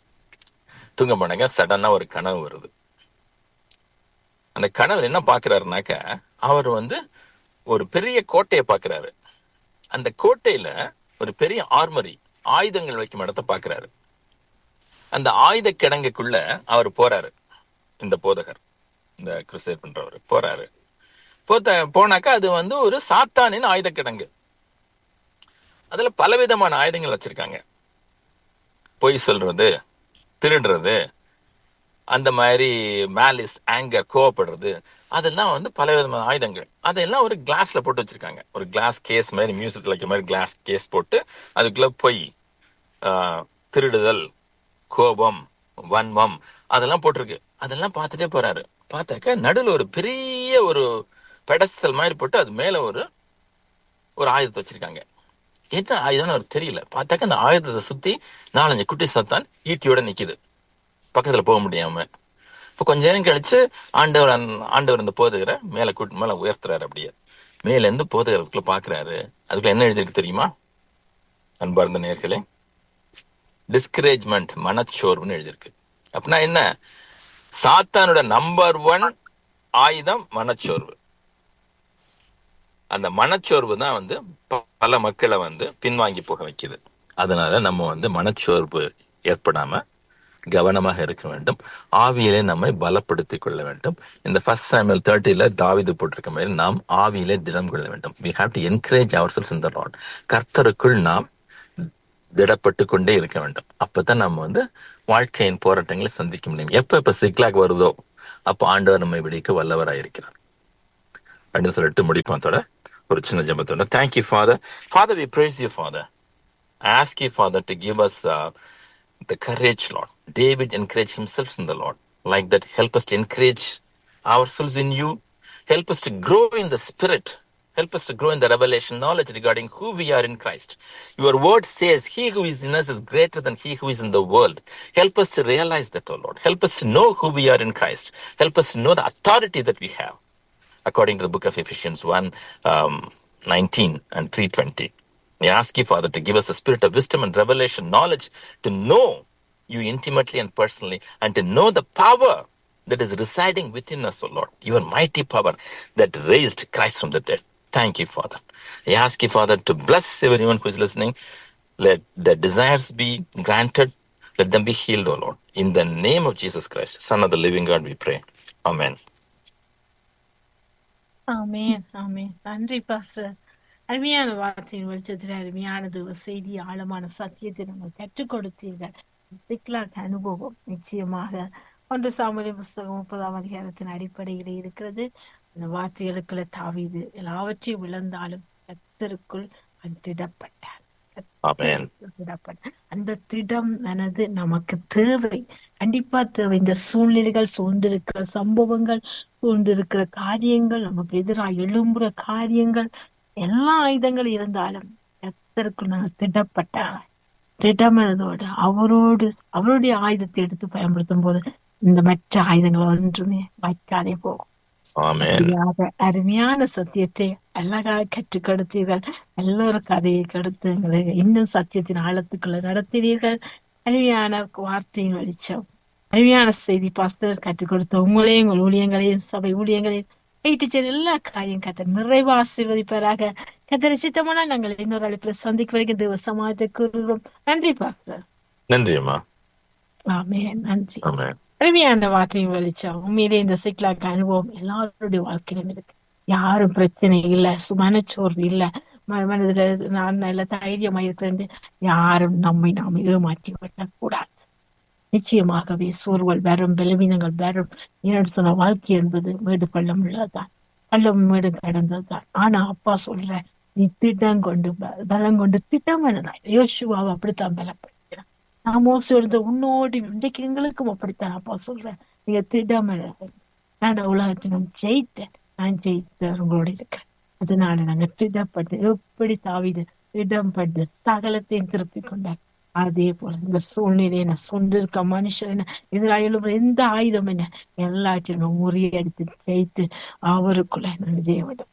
தூங்க போனாங்க சடனா ஒரு கனவு வருது அந்த கனவு என்ன பாக்குறாருனாக்க அவர் வந்து ஒரு பெரிய கோட்டையை பாக்குறாரு அந்த கோட்டையில ஒரு பெரிய ஆர்மரி ஆயுதங்கள் வைக்கும் இடத்த பாக்குறாரு அந்த ஆயுத கிடங்குக்குள்ள அவர் போறாரு இந்த போதகர் இந்த கிறிஸ்தர் பண்றவர் போறாரு போத்த போனாக்கா அது வந்து ஒரு சாத்தானின் ஆயுத கிடங்கு அதுல பலவிதமான ஆயுதங்கள் வச்சிருக்காங்க பொய் சொல்றது திருடுறது அந்த மாதிரி மேலிஸ் ஆங்கர் கோவப்படுறது அதெல்லாம் வந்து பல விதமான ஆயுதங்கள் அதெல்லாம் ஒரு கிளாஸ்ல போட்டு வச்சிருக்காங்க ஒரு கிளாஸ் கேஸ் மாதிரி மியூசியத்தில் வைக்கிற மாதிரி கிளாஸ் கேஸ் போட்டு அதுக்குள்ள பொய் ஆஹ், திருடுதல் கோபம் வன்மம் அதெல்லாம் போட்டிருக்கு அதெல்லாம் பார்த்துட்டே போறாரு பார்த்தாக்க நடுவில் ஒரு பெரிய ஒரு பெடஸ்டல் மாதிரி போட்டு அது மேல ஒரு ஒரு ஆயுதத்தை வச்சிருக்காங்க என்ன ஆயுதம்னு அவருக்கு தெரியல பார்த்தாக்க அந்த ஆயுதத்தை சுத்தி நாலஞ்சு குட்டி சத்தான் ஈட்டியோட நிக்குது பக்கத்துல போக முடியாம இப்ப கொஞ்ச நேரம் கழிச்சு ஆண்டவர் அந்த- ஆண்டவர் இந்த போதகரை மேல கூட்டு மேல உயர்த்துறாரு அப்படியே மேல இருந்து போதகரத்துக்குள்ள பாக்குறாரு அதுக்குள்ள என்ன எழுதிருக்கு தெரியுமா அன்பார்ந்த நேர்களே டிஸ்கரேஜ்மெண்ட் மனச்சோர்வுன்னு எழுதியிருக்கு அப்படின்னா என்ன சாத்தானோட நம்பர் ஒன் ஆயுதம் மனச்சோர்வு அந்த மனச்சோர்வு தான் வந்து ப- பல மக்களை வந்து பின்வாங்கி போக வைக்குது அதனால நம்ம வந்து மனச்சோர்வு ஏற்படாம கவனமாக இருக்க வேண்டும் ஆவியிலே நம்மை பலப்படுத்திக் கொள்ள வேண்டும் இந்த ஃபர்ஸ்ட் சாமியல் தேர்ட்டில தாவிது போட்டிருக்க மாதிரி நாம் ஆவியிலே திடம் கொள்ள வேண்டும் we have to encourage ourselves in the lord கர்த்தருக்குள் நாம் திடப்பட்டு கொண்டே இருக்க வேண்டும் அப்பதான் நம்ம வந்து வாழ்க்கையின் போராட்டங்களை சந்திக்க முடியும் எப்ப எப்ப சிக்லாக் வருதோ அப்ப ஆண்டவர் நம்மை விடிக்க வல்லவராயிருக்கிறார் அப்படின்னு சொல்லிட்டு முடிப்போம் ஒரு சின்ன ஜபத்தோட thank you father father we praise you father I ask you, Father, to give us uh, the courage, Lord. David encouraged himself in the Lord. Like that, help us to encourage ourselves in you. Help us to grow in the Spirit. Help us to grow in the revelation knowledge regarding who we are in Christ. Your word says, He who is in us is greater than he who is in the world. Help us to realize that, O Lord. Help us to know who we are in Christ. Help us to know the authority that we have, according to the book of Ephesians 1 um, 19 and 320. We ask you, Father, to give us a spirit of wisdom and revelation, knowledge to know you intimately and personally, and to know the power that is residing within us, O Lord, your mighty power that raised Christ from the dead. Thank you, Father. I ask you, Father, to bless everyone who is listening. Let their desires be granted. Let them be healed, O Lord. In the name of Jesus Christ, Son of the living God, we pray. Amen. Amen amen நன்றி pastor அருமையான வார்த்தையின் வெளிச்சத்தில் அருமையான தேவ செய்தி ஆழமான சத்தியத்தை நம்ம கற்றுக் கொடுத்தீர்கள் சிக்லாக் அனுபவம் நிச்சயமாக ஒன்று சாமுவேலி புஸ்தகம் முப்பதாம் அதிகாரத்தின் அடிப்படையில் இருக்கிறது அந்த வார்த்தைகளுக்குள்ள தாவீது எல்லாவற்றையும் இழந்தாலும் கத்தருக்குள் அவன் திடப்பட்டான் Amen. திடப்பட்டான். அந்த திடம் ஆனது நமக்கு தேவை கண்டிப்பா தேவை இந்த சூழ்நிலைகள் சூழ்ந்திருக்கிற சம்பவங்கள் சூழ்ந்திருக்கிற காரியங்கள் நமக்கு எதிராக எழும்புற காரியங்கள் எல்லா ஆயுதங்கள் இருந்தாலும் கத்தருக்கு நான் திடப்பட்டான் திடமனதோடு அவரோடு அவருடைய ஆயுதத்தை எடுத்து பயன்படுத்தும் போது இந்த மற்ற ஆயுதங்கள் ஒன்றுமே வைக்காதே போகும் Amen. அப்படியாக அருமையான சத்தியத்தை அழகாக கற்றுக் கொடுத்தீர்கள் எல்லோரும் கதையை கொடுத்து எங்களை இன்னும் சத்தியத்தின் ஆழத்துக்குள்ள நடத்தினீர்கள் அருமையான வார்த்தையின் வெளிச்சம் அருமையான செய்தி பாஸ்டர் கற்றுக் கொடுத்த உங்களையும் உங்கள் ஊழியங்களையும் சபை ஊழியங்களையும் வைத்து சென்ற எல்லா காரியம் கத்த நிறைவு ஆசீர்வதிப்பதாக கத்தரை சித்தமான நாங்கள் இன்னொரு அழைப்பில் சந்திக்க வரைக்கும் தேவ சமாஜத்தை கூறுகிறோம் நன்றி பாஸ்டர் நன்றி அம்மா ஆமே நன்றி ஆமென் அருமையான வார்த்தையும் வெளிச்சம் உண்மையிலே இந்த சிக்லாக் அனுபவம் எல்லாருடைய வாழ்க்கையிலும் இருக்கு யாரும் பிரச்சனை இல்ல சு- மனச்சோர்வு இல்ல ம- மனதுல நான் நல்ல தைரியமா இருக்கிறேன் யாரும் நம்மை நாம் ஏமாற்றி விடக்கூடாது நிச்சயமாகவே சோர்வல் வரும் பலவீனங்கள் வரும் ஏன்னு சொன்ன வாழ்க்கை என்பது மேடு பள்ளம் உள்ளதுதான் பள்ளம் மேடு கடந்ததுதான் ஆனா அப்பா சொல்ற நீ திட்டம் கொண்டு ப- பலம் கொண்டு திட்டம் யோசுவாவை அப்படித்தான் பலப்படுத்தினான் நான் மோசம் உன்னோடு இன்றைக்கு எங்களுக்கும் அப்படித்தான் அப்பா சொல்றேன் நீங்க திட்டம் நான் உலகத்தினும் ஜெயித்தேன் நான் ஜெயித்த உங்களோட இருக்கிறேன் அதனால நாங்க திடப்பட்டு எப்படி தாவிது திடம்பட்டு சகலத்தையும் திருப்பி கொண்டார் அதே போல இந்த சூழ்நிலை என்ன சொந்திருக்க மனுஷன் என்ன எதிராக எந்த ஆயுதம் என்ன எல்லாத்தையும் முறியடித்து ஜெயித்து அவருக்குள்ள நாங்க ஜெய வேண்டும்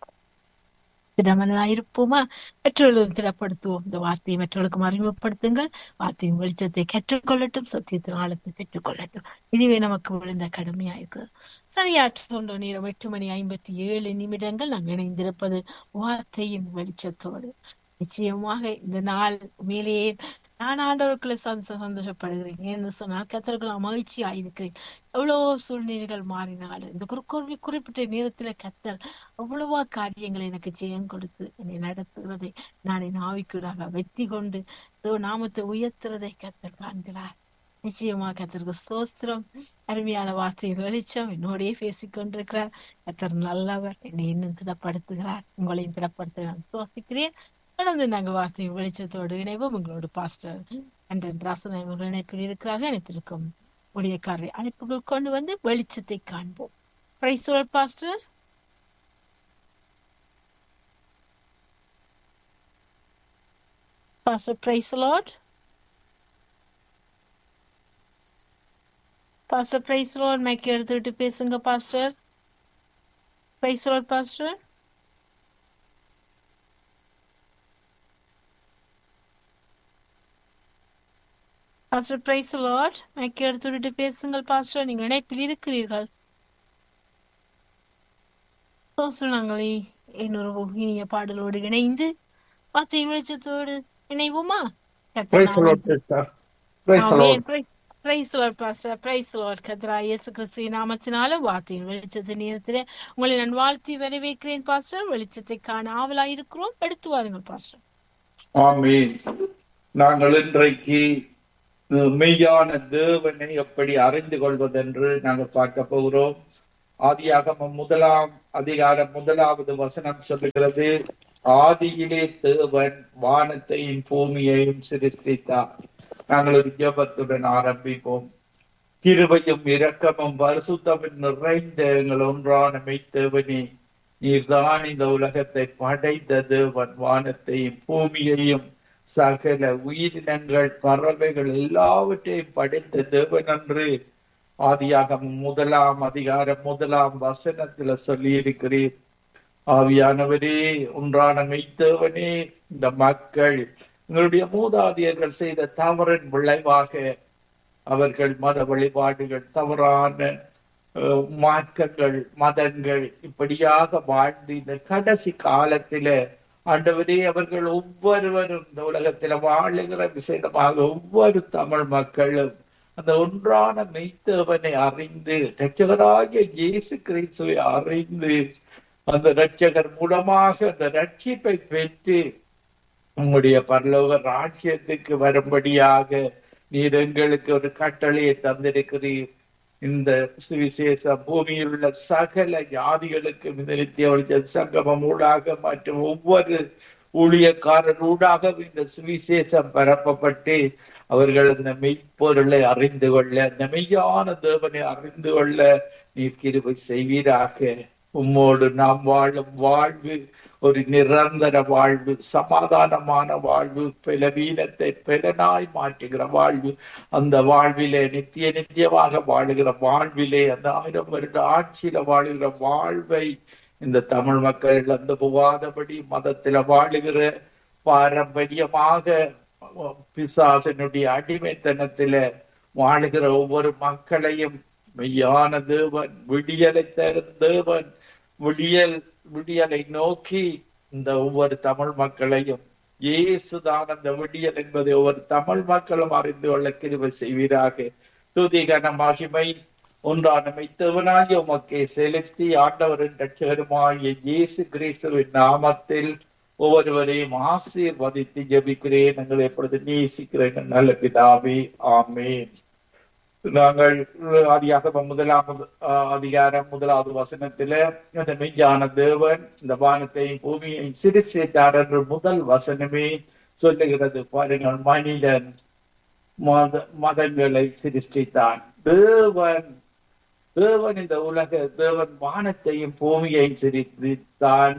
திடமனதா இருப்போமா மற்றவர்களுக்கு திடப்படுத்துவோம் இந்த வார்த்தையை மற்றவர்களுக்கும் அறிமுகப்படுத்துங்கள் வார்த்தையின் வெளிச்சத்தை கற்றுக்கொள்ளட்டும் சத்தியத்தின் ஆழத்தை பெற்றுக்கொள்ளட்டும் இதுவே நமக்கு விழுந்த கடமையா இருக்கு சரியாற்றொன்ற நேரம் எட்டு மணி ஐம்பத்தி ஏழு நிமிடங்கள் நாம் இணைந்திருப்பது வார்த்தையின் வெளிச்சத்தோடு நிச்சயமாக இந்த நாள் மேலேயே நான் ஆண்டவருக்குள்ள சந்த சந்தோஷப்படுகிறேன் என்று சொன்னால் கத்தருக்குள்ள மகிழ்ச்சியா இருக்கிறேன் எவ்வளவோ சூழ்நிலைகள் மாறினாலும் இந்த குறி குறிப்பிட்ட நேரத்துல கத்தர் அவ்வளவா காரியங்களை எனக்கு ஜெயம் கொடுத்து என்னை நடத்துகிறதை நான் என் ஆவிக்குள்ளாக வெற்றி கொண்டு இதோ நாமத்தை உயர்த்துறதை கத்தர் காண்கிறார் நிச்சயமா கத்தருக்கு ஸ்தோத்திரம் அருமையான வார்த்தை வெளிச்சம் என்னோடய பேசிக் கொண்டிருக்கிறார் கத்தர் நல்லவர் என்னை இன்னும் திடப்படுத்துகிறார் உங்களையும் திடப்படுத்த நான் சுவாசிக்கிறேன் தொடர்ந்து நாங்க வார்த்தை வெளிச்சத்தோடு இணைவோம் உங்களோட பாஸ்டர் அண்டன் ராசன் அவர்கள் இணைப்பில் இருக்கிறார்கள் இணைப்பிருக்கும் ஊழியக்காரரை அழைப்புகள் கொண்டு வந்து வெளிச்சத்தை காண்போம் praise pastor pastor praise Lord pastor praise Lord mic எடுத்துட்டு பேசுங்க pastor praise Lord pastor pastor praise Lord mic எடுத்து விட்டு பேசுங்கள் பாஸ்டர் நீங்கள் இணைப்பில் இருக்கிறீர்கள் சோசல் நாங்கள் இ- இன்னொரு இனிய பாடலோடு இணைந்து வார்த்தை வெளிச்சத்தோடு இணைவோமா Praise the Lord, sister. Praise the Lord. Praise Lord pastor praise Lord கத்ரா இயேசு கிறிஸ்து நாமத்தினால வார்த்தையின் வெளிச்சத்தை நேரத்தில் உங்களை நான் வாழ்த்தி வரவேற்கிறேன் பாஸ்டர் வெளிச்சத்தை காண ஆவலாயிருக்கிறோம் எடுத்து வாருங்கள் பாஸ்டர் ஆமென். நாங்கள் இன்றைக்கு அஹ், மெய்யான தேவனை எப்படி அறிந்து கொள்வதென்று நாங்கள் பார்க்க போகிறோம் ஆதியாகமம் முதலாம் அதிகாரம் முதலாவது வசனம் சொல்லுகிறது ஆதியிலே தேவன் வானத்தையும் பூமியையும் சிருஷ்டித்தார் நாங்கள் ஒரு ஜெபத்துடன் ஆரம்பிப்போம் கிருபையும் இரக்கமும் பரிசுத்தமும் நிறைந்த எங்கள் ஒன்றான மெய்த்தேவனே நீர்தான் இந்த உலகத்தை படைத்த தேவன் வானத்தையும் பூமியையும் சகல உயிரினங்கள் பறவைகள் எல்லாவற்றையும் படைத்த தேவன் என்று ஆதியாகமம் முதலாம் அதிகாரம் முதலாம் வசனத்துல சொல்லி இருக்கிறீர் ஆவியானவரே ஒன்றான மெய்த்தேவனே இந்த மக்கள் எங்களுடைய மூதாதையர்கள் செய்த தவறின் விளைவாக அவர்கள் மத வழிபாடுகள் தவறான அஹ், மார்க்கங்கள் மதங்கள் இப்படியாக வாழ்ந்து இந்த கடைசி காலத்தில ஆண்டவரே அவர்கள் ஒவ்வொருவரும் இந்த உலகத்தில வாழுகிற விசேடமாக ஒவ்வொரு தமிழ் மக்களும் அந்த ஒன்றான மெய்த்தவனை அறிந்து இரட்சகராகிய இயேசு கிறிஸ்துவை அறிந்து அந்த இரட்சகர் மூலமாக அந்த ரட்சிப்பை பெற்று உம்முடைய பரலோக ராஜ்யத்துக்கு வரும்படியாக நீர் எங்களுக்கு ஒரு கட்டளையை தந்திருக்கிறீர் இந்த சுவிசேஷ பூமியில் உள்ள சகல ஜாதிகளுக்கு இந்த நித்திய வெளிச்ச சங்கமம் ஊடாக மற்றும் ஒவ்வொரு ஊழியக்காரர் ஊடாக இந்த சுவிசேஷம் பரப்பப்பட்டு அவர்கள் அந்த மெய்ப்பொருளை அறிந்து கொள்ள அந்த மெய்யான தேவனை அறிந்து கொள்ள நீர் கிருபை செய்வீராக உம்மோடு நாம் வாழும் வாழ்வு ஒரு நிரந்தர வாழ்வு சமாதானமான வாழ்வு பலவீனத்தை பலனாய் மாற்றுகிற வாழ்வு அந்த வாழ்விலே நித்திய நித்தியமாக வாழுகிற வாழ்விலே அந்த ஆயிரம் வருட ஆட்சியில வாழுகிற வாழ்வை இந்த தமிழ் மக்கள் இழந்து போகாதபடி மதத்தில வாழுகிற பாரம்பரியமாக பிசாசனுடைய அடிமைத்தனத்தில வாழுகிற ஒவ்வொரு மக்களையும் மெய்யான தேவன் விடியலை தரும் தேவன் விடியல் விடியலை நோக்கி இந்த ஒவ்வொரு தமிழ் மக்களையும் இயேசுதான் அந்த விடியல் என்பதை ஒவ்வொரு தமிழ் மக்களும் அறிந்து கொள்ள கிருபை செய்வீராக துதிகன மகிமை ஒன்றான மெய்த்தவனாகிய உமக்கே செலுத்தி ஆண்டவரின் ரட்சகருமாகிய இயேசு கிறிஸ்துவின் நாமத்தில் ஒவ்வொருவரையும் ஆசீர்வதித்து ஜெபிக்கிறேன் எங்களை எப்பொழுது நேசிக்கிற எங்கள் நல்ல பிதாவே ஆமென் நாங்கள் ஆதியாக முதலாவது ஆஹ், அதிகாரம் முதலாவது வசனத்தில இந்த மெய்யான தேவன் இந்த வானத்தையும் பூமியையும் சிறுசேத்தார் என்று முதல் வசனமே சொல்லுகிறது பாருங்கள் மனிதன் மத மதங்களை சிருஷ்டித்தான் தேவன் தேவன் இந்த உலக தேவன் வானத்தையும் பூமியையும் சிரித்தான்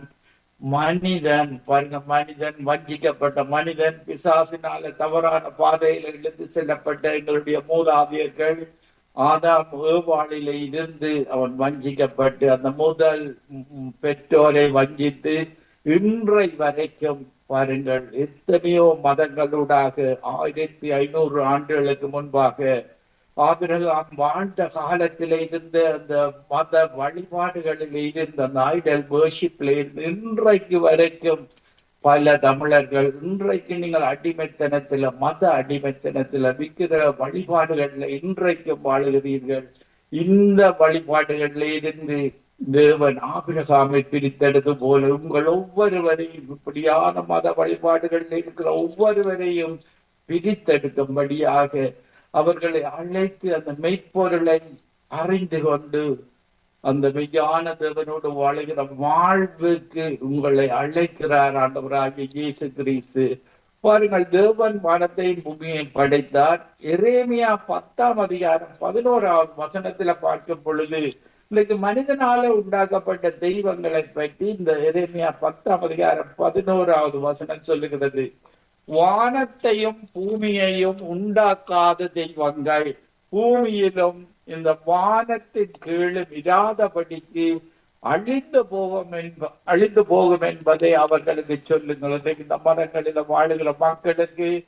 மனிதன் பாருங்க மனிதன் வஞ்சிக்கப்பட்ட மனிதன் பிசாசினால தவறான பாதையில இழுத்து செல்லப்பட்ட எங்களுடைய மூதாதையர்கள் ஆதாம் ஏவாளில இருந்து அவன் வஞ்சிக்கப்பட்டு அந்த முதல் ம், பெற்றோரை வஞ்சித்து இன்றை வரைக்கும் பாருங்கள் எத்தனையோ மதங்களூடாக ஆயிரத்தி ஐநூறு ஆண்டுகளுக்கு முன்பாக ஆபிரகாம் வாழ்ந்த காலத்திலே இருந்த அந்த மத வழிபாடுகளில் இருந்த அந்த ஐடல் வேர்ஷிப்ல இருந்து இன்றைக்கு வரைக்கும் பல தமிழர்கள் இன்றைக்கு நீங்கள் அடிமைத்தனத்துல மத அடிமைத்தனத்துல விக்கிற வழிபாடுகள்ல இன்றைக்கும் வாழுகிறீர்கள் இந்த வழிபாடுகள்ல இருந்து தேவன் ஆபிரகாமை பிரித்தெடுத்து போல உங்கள் ஒவ்வொருவரையும் இப்படியான மத வழிபாடுகளில் இருக்கிற ஒவ்வொருவரையும் பிரித்தெடுக்கும்படியாக அவர்களை அழைத்து அந்த மெய்ப்பொருளை அறிந்து கொண்டு அந்த மெய்யான தேவனோடு வாழுகிற வாழ்வுக்கு உங்களை அழைக்கிறார் ஆண்டவராகிய இயேசு கிறிஸ்து பாருங்கள் தேவன் வானத்தையும் பூமியையும் படைத்தார் எரேமியா பத்தாம் அதிகாரம் பதினோராவது வசனத்துல பார்க்கும் பொழுது இன்னைக்கு மனிதனால உண்டாக்கப்பட்ட தெய்வங்களை பற்றி இந்த எரேமியா பத்தாம் அதிகாரம் பதினோராவது வசனம் சொல்லுகிறது வானத்தையும் பூமியையும் உண்டாக்காத தெய்வங்கள் பூமியிலும் இந்த வானத்தின் கீழும் இராதபடிக்கு அழிந்து போகும் என்ப அழிந்து போகும் என்பதை அவர்களுக்கு சொல்லுங்கள் இன்றைக்கு இந்த மரங்களில வாழுகிற மக்களுக்கு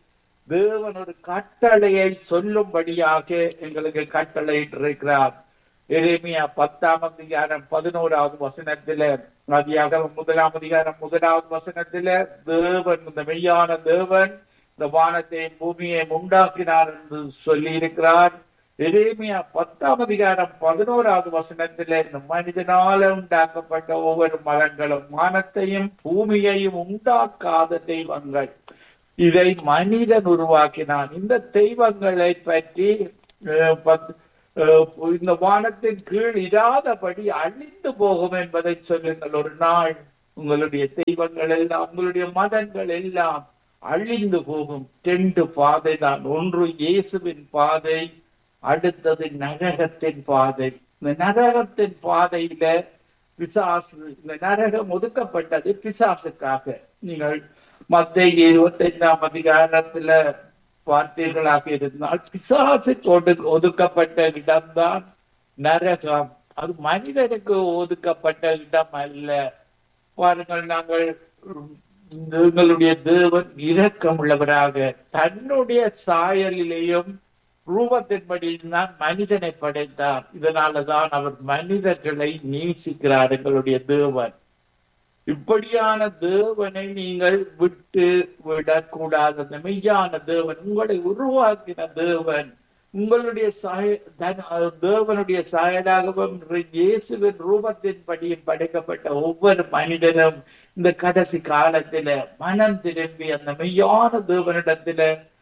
தேவன் ஒரு கட்டளையை சொல்லும்படியாக எங்களுக்கு கட்டளையிட்டிருக்கிறார் எரேமியா பத்தாம் அதிகாரம் பதினோராவது வசனத்தில அதிகாரம் முதலாம் அதிகாரம் முதலாவது வசனத்தில தேவன் இந்த மெய்யான தேவன் இந்த வானத்தையும் பூமியையும் உண்டாக்கினார் என்று சொல்லி இருக்கிறார் எரேமியா பத்தாம் அதிகாரம் பதினோராவது வசனத்தில இந்த மனிதனால உண்டாக்கப்பட்ட ஒவ்வொரு மதங்களும் வானத்தையும் பூமியையும் உண்டாக்காத தெய்வங்கள் இதை மனிதன் உருவாக்கினான் இந்த தெய்வங்களை பற்றி அஹ், பத்- அஹ், இந்த வானத்தின் கீழ் இராதபடி அழிந்து போகும் என்பதை சொல்லுங்கள் ஒரு நாள் உங்களுடைய தெய்வங்கள் எல்லாம் உங்களுடைய மதங்கள் எல்லாம் அழிந்து போகும் ரெண்டு பாதை தான் ஒன்று இயேசுவின் பாதை அடுத்தது நரகத்தின் பாதை இந்த நரகத்தின் பாதையில பிசாசு இந்த நரகம் ஒதுக்கப்பட்டது பிசாசுக்காக நீங்கள் மத்திய இருபத்தைந்தாம் அதிகாரத்துல பார்த்தீர்களாக இருந்தால் பிசாசு ஒடு- ஒதுக்கப்பட்ட இடம்தான் நரகம் அது மனிதனுக்கு ஒதுக்கப்பட்ட இடம் அல்ல பாருங்கள் நாங்கள் உம், எங்களுடைய தேவன் இரக்கம் உள்ளவராக தன்னுடைய சாயலிலேயும் ரூபத்தின்படி தான் மனிதனை படைத்தார் இதனாலதான் அவர் மனிதர்களை நேசிக்கிறார் எங்களுடைய தேவன் இப்படியான தேவனை நீங்கள் விட்டு விடக்கூடாது அந்த மெய்யான தேவன் உங்களை உருவாக்கின தேவன் உங்களுடைய சாய தன்- தேவனுடைய சாயலாகவும் இயேசுவின் ரூபத்தின்படியும் படைக்கப்பட்ட ஒவ்வொரு மனிதனும் இந்த கடைசி காலத்தில மனம் திரும்பி அந்த மெய்யான தேவனிடத்தில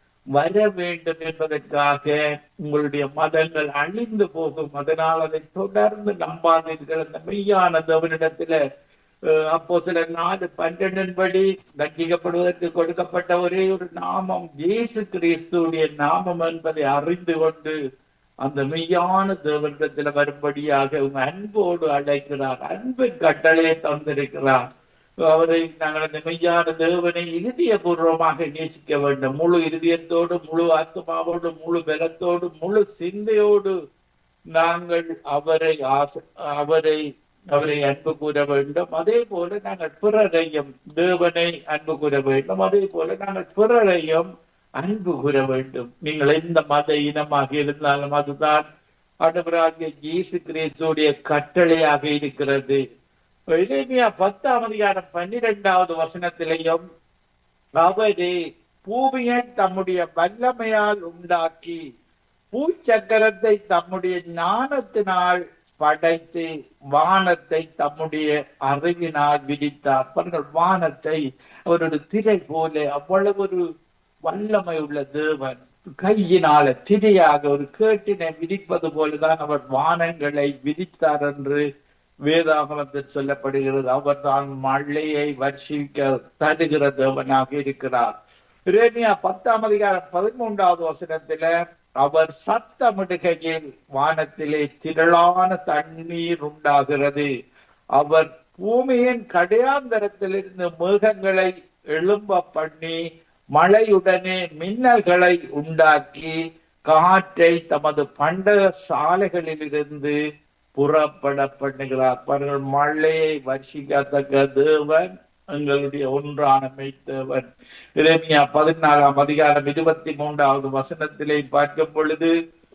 வர வேண்டும் என்பதற்காக உங்களுடைய மதங்கள் அழிந்து போகும் அதனால் அதை தொடர்ந்து நம்பாதீர்கள் அந்த மெய்யான தேவனிடத்தில அஹ், அப்போ சில நாலு பன்னெண்டின் படி தண்டிக்கப்படுவதற்கு கொடுக்கப்பட்ட ஒரே ஒரு நாமம் இயேசு கிறிஸ்துடைய நாமம் என்பதை அறிந்து கொண்டு அந்த மெய்யான தேவனிடத்தில் வரும்படியாக உங்க அன்போடு அழைக்கிறார் அன்பின் கட்டளையை தந்திருக்கிறார் அவரை நாங்கள் அந்த மெய்யான தேவனை இதயபூர்வமாக நேசிக்க வேண்டும் முழு இதயத்தோடு முழு ஆத்மாவோடு முழு பலத்தோடு முழு சிந்தையோடு நாங்கள் அவரை ஆச- அவரை அவரை அன்பு கூற வேண்டும் அதே போல நாங்கள் பிறரையும் தேவனை அன்பு கூற வேண்டும் அதே போல நாங்கள் பிறரையும் அன்பு கூற வேண்டும் நீங்கள் எந்த மத இனமாக இருந்தாலும் அதுதான் ஆண்டவராகிய இயேசு கிறிஸ்துடைய கட்டளையாக இருக்கிறது எரேமியா பத்தாம் அதிகாரம் பன்னிரெண்டாவது வசனத்திலேயும் அவரே பூமியை தம்முடைய வல்லமையால் உண்டாக்கி பூச்சக்கரத்தை தம்முடைய ஞானத்தினால் படைத்து வானத்தை தம்முடைய அறிவினால் விரித்தார் பாருங்கள் வானத்தை அவருடைய திரை போல அவ்வளவு ஒரு வல்லமை உள்ள தேவன் கையினால திரையாக ஒரு கேட்டினை விரிப்பது போலதான் அவர் வானங்களை விரித்தார் என்று வேதாகமத்தில் சொல்லப்படுகிறது அவர் தான் மழையை வர்ஷிக்க தருகிற தேவனாக இருக்கிறார் இரேமியா பத்தாம் அதிகாரம் பதிமூன்றாவது வசனத்தில அவர் சத்தமிடுகையில் வானத்திலே திரளான தண்ணீர் உண்டாகிறது அவர் பூமியின் கடையாந்தரத்திலிருந்து மேகங்களை எழும்ப பண்ணி மழையுடனே மின்னல்களை உண்டாக்கி காற்றை தமது பண்டக சாலைகளிலிருந்து புறப்பட பண்ணுகிறார் பாருங்கள் மழையை வர்ஷிக்கத்தக்க தேவன் எங்களுடைய ஒன்றான மெய்த்தேவன் இறைமையா பதினாலாம் அதிகாரம் இருபத்தி மூன்றாவது வசனத்திலே பார்க்கும் பொழுது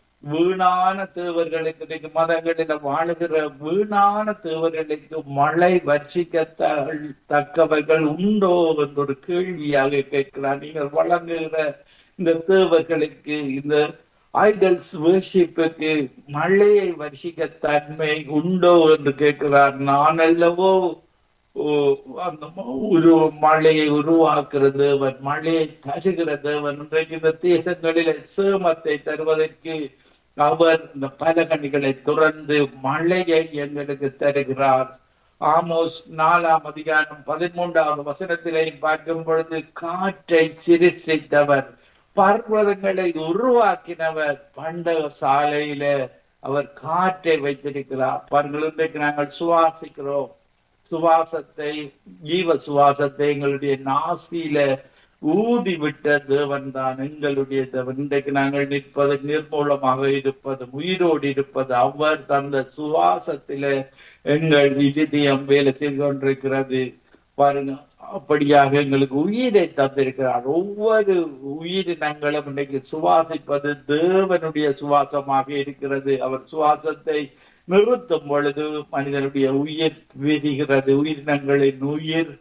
வீணான தேவர்களுக்கு இன்னைக்கு மதங்களில வாழுகிற வீணான தேவர்களுக்கு மழை வர்ஷிக்க தக்கவர்கள் உண்டோ என்ற ஒரு கேள்வியாக கேட்கிறார் நீங்கள் வழங்குகிற இந்த தேவர்களுக்கு இந்த ஐடல்ஸ் வேர்ஷிப்புக்கு மழையை வர்ஷிக்க தன்மை உண்டோ என்று கேட்கிறார் நான் அல்லவோ ஓ, அந்த ம- ஒரு மழையை உருவாக்குற தேவன் மழையை தருகிற தேவன் இன்றைக்கு இந்த தேசங்களில் சேமத்தை தருவதற்கு அவர் இந்த பலகணிகளை துறந்து மழையை எங்களுக்கு தருகிறார் ஆமோஸ் நாலாம் அதிகாரம் பதிமூன்றாவது வசனத்திலே பார்க்கும் பொழுது காற்றை சிருஷ்டித்தவர் பர்வதங்களை உருவாக்கினவர் பண்டக சாலையில அவர் காற்றை வைத்திருக்கிறார் பாருங்கள் இன்றைக்கு நாங்கள் சுவாசிக்கிறோம் சுவாசத்தை ஜீவ சுவாசத்தை எங்களுடைய நாசியில ஊதி விட்ட தேவன் தான் எங்களுடைய தேவன் இன்றைக்கு நாங்கள் நிற்பது நிர்மூலமாக இருப்பது உயிரோடு இருப்பது அவர் தந்த சுவாசத்தில எங்கள் இதயம் வேலை செய்து கொண்டிருக்கிறது பாருங்க அப்படியாக எங்களுக்கு உயிரை தந்திருக்கிறார் ஒவ்வொரு உயிரினங்களும் இன்னைக்கு சுவாசிப்பது தேவனுடைய சுவாசமாக இருக்கிறது அவர் சுவாசத்தை நிறுத்தும் பொழுது மனிதனுடைய உயிர் விரிகிறது உயிரினங்களின் உயிர்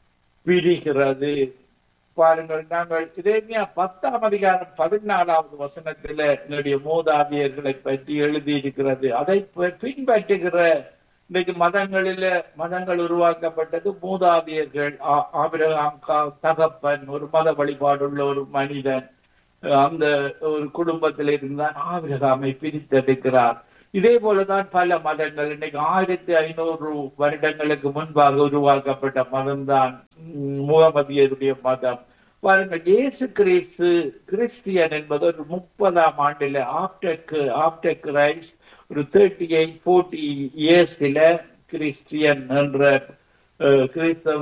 பிரிகிறது பாருங்கள் நாங்கள் இதேமியா பத்தாம் அதிகாரம் பதினாலாவது வசனத்துல எங்களுடைய மூதாதையர்களை பற்றி எழுதியிருக்கிறது அதை பின்பற்றுகிற இன்னைக்கு மதங்களில மதங்கள் உருவாக்கப்பட்டது மூதாதையர்கள் ஆபிரகாம் தகப்பன் ஒரு மத வழிபாடுள்ள ஒரு மனிதன் அந்த ஒரு குடும்பத்தில் இருந்தான் ஆபிரகாமை பிரித்தெடுக்கிறார் இதே போலதான் பல மதங்கள் இன்னைக்கு ஆயிரத்தி ஐநூறு வருடங்களுக்கு முன்பாக உருவாக்கப்பட்ட மதம்தான் முகமதியருடைய மதம் பாருங்கள் இயேசு கிறிஸ்து கிறிஸ்டியன் என்பது ஒரு முப்பதாம் ஆண்டுல ஆப்டர் ஆப்டர் கிரைஸ்ட் ஒரு தேர்ட்டி எயிட் ஃபோர்ட்டி இயர்ஸ்ல கிறிஸ்டியன் என்ற கிறிஸ்தவ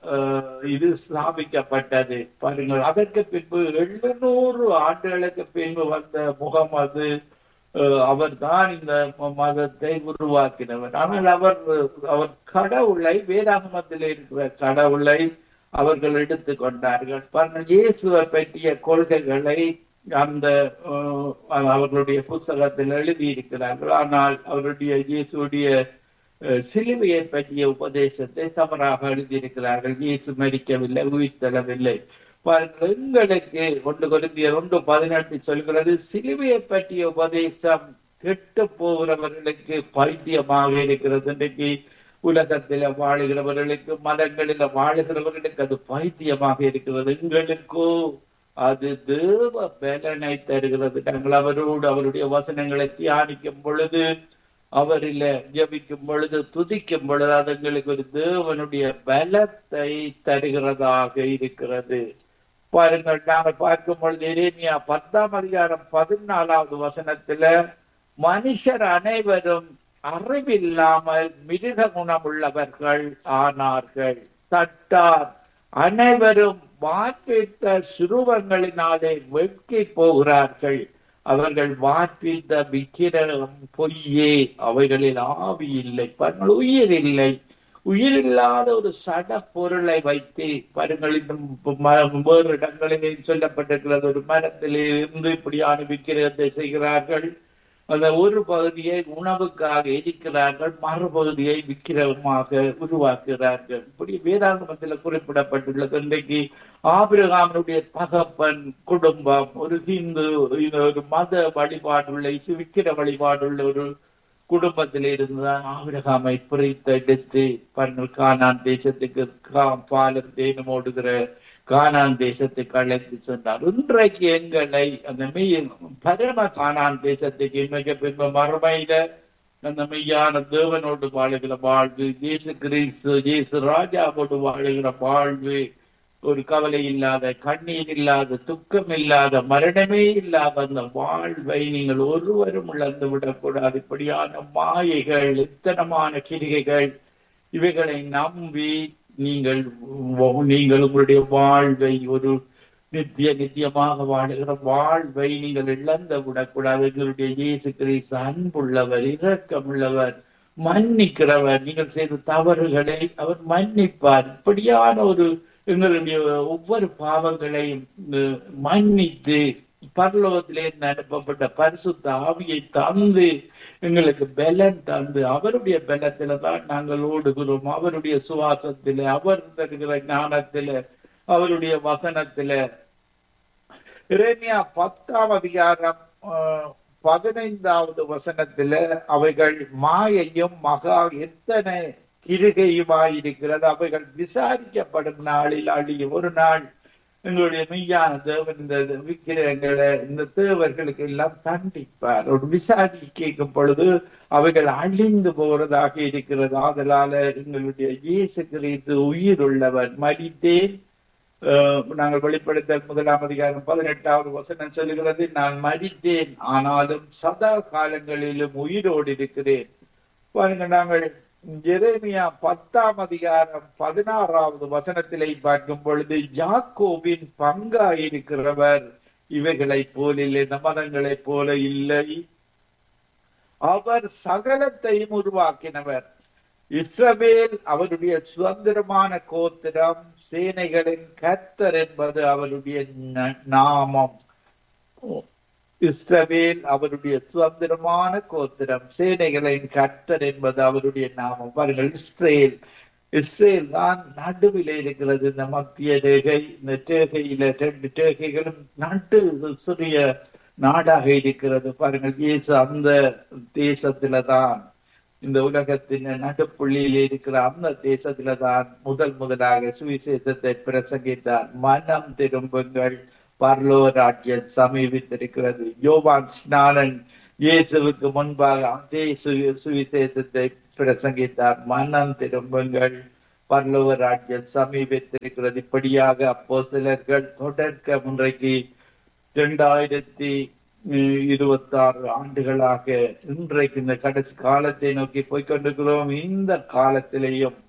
இது ஸ்தாபிக்கப்பட்டது பாருங்கள் அதற்கு பின்பு எழுநூறு ஆண்டுகளுக்கு பின்பு வந்த முகமது அவர் தான் இந்த மதத்தை உருவாக்கினவர் ஆனால் அவர் அவர் கடவுளை வேதாகமத்தில் இருக்கிற கடவுளை அவர்கள் எடுத்துக் கொண்டார்கள் பாருங்கள் இயேசுவை பற்றிய கொள்கைகளை அந்த அவர்களுடைய புஸ்தகத்தில் எழுதியிருக்கிறார்கள் ஆனால் அவருடைய இயேசுடைய சிலுவையை பற்றிய உபதேசத்தை தவறாக எழுதியிருக்கிறார்கள் இயேசு மறிக்கவில்லை உயிர்த்தளவில்லை பாருங்கள் எங்களுக்கு ஒன்று குருந்தியர் ஒன்று பதினெட்டு சொல்கிறது சிலுவையை பற்றிய உபதேசம் கெட்டு போகிறவர்களுக்கு பைத்தியமாக இருக்கிறது இன்றைக்கு உலகத்தில வாழுகிறவர்களுக்கு மதங்களில வாழுகிறவர்களுக்கு அது பைத்தியமாக இருக்கிறது எங்களுக்கோ அது தேவ பலனை தருகிறது நாங்கள் அவரோடு அவருடைய வசனங்களை தியானிக்கும் பொழுது அவரில ஜபிக்கும் பொழுது துதிக்கும் பொழுது அது எங்களுக்கு ஒரு தேவனுடைய பலத்தை தருகிறதாக இருக்கிறது பாருங்கள் நாங்கள் பார்க்கும் பொழுது எரேமியா பத்தாம் அதிகாரம் பதினாலாவது வசனத்துல மனுஷர் அனைவரும் அறிவில்லாமல் மிருக குணமுள்ளவர்கள் ஆனார்கள் தட்டார் அனைவரும் வார்ப்பித்த சுருவங்களினாலே வெட்கி போகிறார்கள் அவர்கள் வார்ப்பித்த விக்கிரம் பொய்யே அவைகளில் ஆவி இல்லை பாருங்கள் உயிர் இல்லை உயிரில்லாத ஒரு சட பொருளை வைத்து பாருங்கள் இந்த வேறு இடங்களிலே சொல்லப்பட்டிருக்கிறது ஒரு மரத்திலே இருந்து இப்படியான விக்கிரகத்தை செய்கிறார்கள் அந்த ஒரு பகுதியை உணவுக்காக எரிக்கிறார்கள் மறுபகுதியை விக்கிரகமாக உருவாக்குகிறார்கள் இப்படி வேதாந்தமத்தில் குறிப்பிடப்பட்டுள்ளது இன்றைக்கு ஆபிரகாமனுடைய தகப்பன் குடும்பம் ஒரு ஹிந்து ஒரு மத வழிபாடுள்ள விக்கிர வழிபாடுள்ள ஒரு குடும்பத்தில் இருந்துதான் ஆபிரகாமை பிரித்தெடுத்து பாருங்கள் கானான் தேசத்துக்கு பாலம் தேனும் ஓடுகிற கானான் தேசத்துக்கு அழைத்து சென்றார் இன்றைக்கு எங்களை அந்த மெய் பரம கானான் தேசத்துக்கு மிக பின்பு மறுமையில அந்த மெய்யான தேவனோடு வாழுகிற வாழ்வு இயேசு கிறிஸ்து இயேசு ராஜாவோடு வாழுகிற வாழ்வு ஒரு கவலை இல்லாத கண்ணீர் இல்லாத துக்கம் இல்லாத மரணமே இல்லாத அந்த வாழ்வை நீங்கள் ஒருவரும் இழந்து விடக்கூடாது இப்படியான மாயைகள் இத்தனமான கிரிகைகள் இவைகளை நம்பி நீங்கள் நீங்கள் உங்களுடைய வாழ்வை ஒரு நித்திய நித்தியமாக வாழுகிற வாழ்வை நீங்கள் இழந்து விடக்கூடாது எங்களுடைய இயேசு கிறிஸ்து அன்புள்ளவர் இரக்கமுள்ளவர் மன்னிக்கிறவர் நீங்கள் செய்த தவறுகளை அவர் மன்னிப்பார் இப்படியான ஒரு எங்களுடைய ஒவ்வொரு பாவங்களையும் மன்னித்து பரலோகத்திலே அனுப்பப்பட்ட பரிசுத்த ஆவியை தந்து எங்களுக்கு பலன் தந்து அவருடைய பலத்தில தான் நாங்கள் ஓடுகிறோம் அவருடைய சுவாசத்தில அவர் தருகிற ஞானத்தில அவருடைய வசனத்தில இறைமையா பத்தாம் அதிகாரம் பதினைந்தாவது வசனத்தில அவைகள் மாயையும் மகா எத்தனை கிருகையுமாயிருக்கிறது அவைகள் விசாரிக்கப்படும் நாளில் அழியும் ஒரு நாள் எங்களுடைய மெய்யான தேவன் இந்த விக்கிரகங்களை இந்த தேவர்களுக்கு எல்லாம் தண்டிப்பார் ஒரு விசாரி கேட்கும் பொழுது அவைகள் அழிந்து போறதாக இருக்கிறது ஆதலால எங்களுடைய இயேசு கிறிஸ்து உயிர் உள்ளவர் மடித்தேன் நாங்கள் வெளிப்படுத்த முதலாம் அதிகாரம் பதினெட்டாவது வசனம் சொல்லுகிறது நான் மடித்தேன் ஆனாலும் சதா காலங்களிலும் உயிரோடு இருக்கிறேன் பாருங்க நாங்கள் ஜெரேமியா பத்தாம் அதிகாரம் பதினாறாவது வசனத்திலே பார்க்கும் பொழுது யாக்கோவின் பங்காயிருக்கிறவர் இவைகளை போல இல்லை இந்த மதங்களைப் போல இல்லை அவர் சகலத்தையும் உருவாக்கினவர் இஸ்ரவேல் அவருடைய சுதந்திரமான கோத்திரம் சேனைகளின் கர்த்தர் என்பது அவருடைய ந- நாமம் இஸ்ரவேல் அவருடைய சுதந்திரமான கோத்திரம் சேனைகளின் கர்த்தர் என்பது அவருடைய நாமம் பாருங்கள் இஸ்ரேல் இஸ்ரேல் தான் நடுவில் இருக்கிறது இந்த மத்திய ரேகை இந்த ரேகையில ரெண்டு ரேகைகளும் நடு சிறிய நாடாக இருக்கிறது பாருங்கள் இயேசு அந்த தேசத்தில தான் இந்த உலகத்தின் நடுப்புள்ளியில் இருக்கிற அந்த தேசத்தில தான் முதல் முதலாக சுவிசேஷத்தை பிரசங்கித்தார் மனம் திரும்புங்கள் பரலோ ராஜ்யம் சமீபித்திருக்கிறது யோவான் ஸ்நானன் இயேசுவுக்கு முன்பாக அதே சு- சுவிசேஷத்தை பிரசங்கித்தார் மனம் திரும்புங்கள் பரலோக ராஜ்யம் சமீபித்திருக்கிறது இப்படியாக அப்போ சிலர்கள் தொடர்க்க முன்றைக்கு இரண்டாயிரத்தி இருபத்தி ஆறு ஆண்டுகளாக இன்றைக்கு இந்த கடைசி காலத்தை நோக்கி போய்க்கொண்டிருக்கிறோம் இந்த காலத்திலேயும்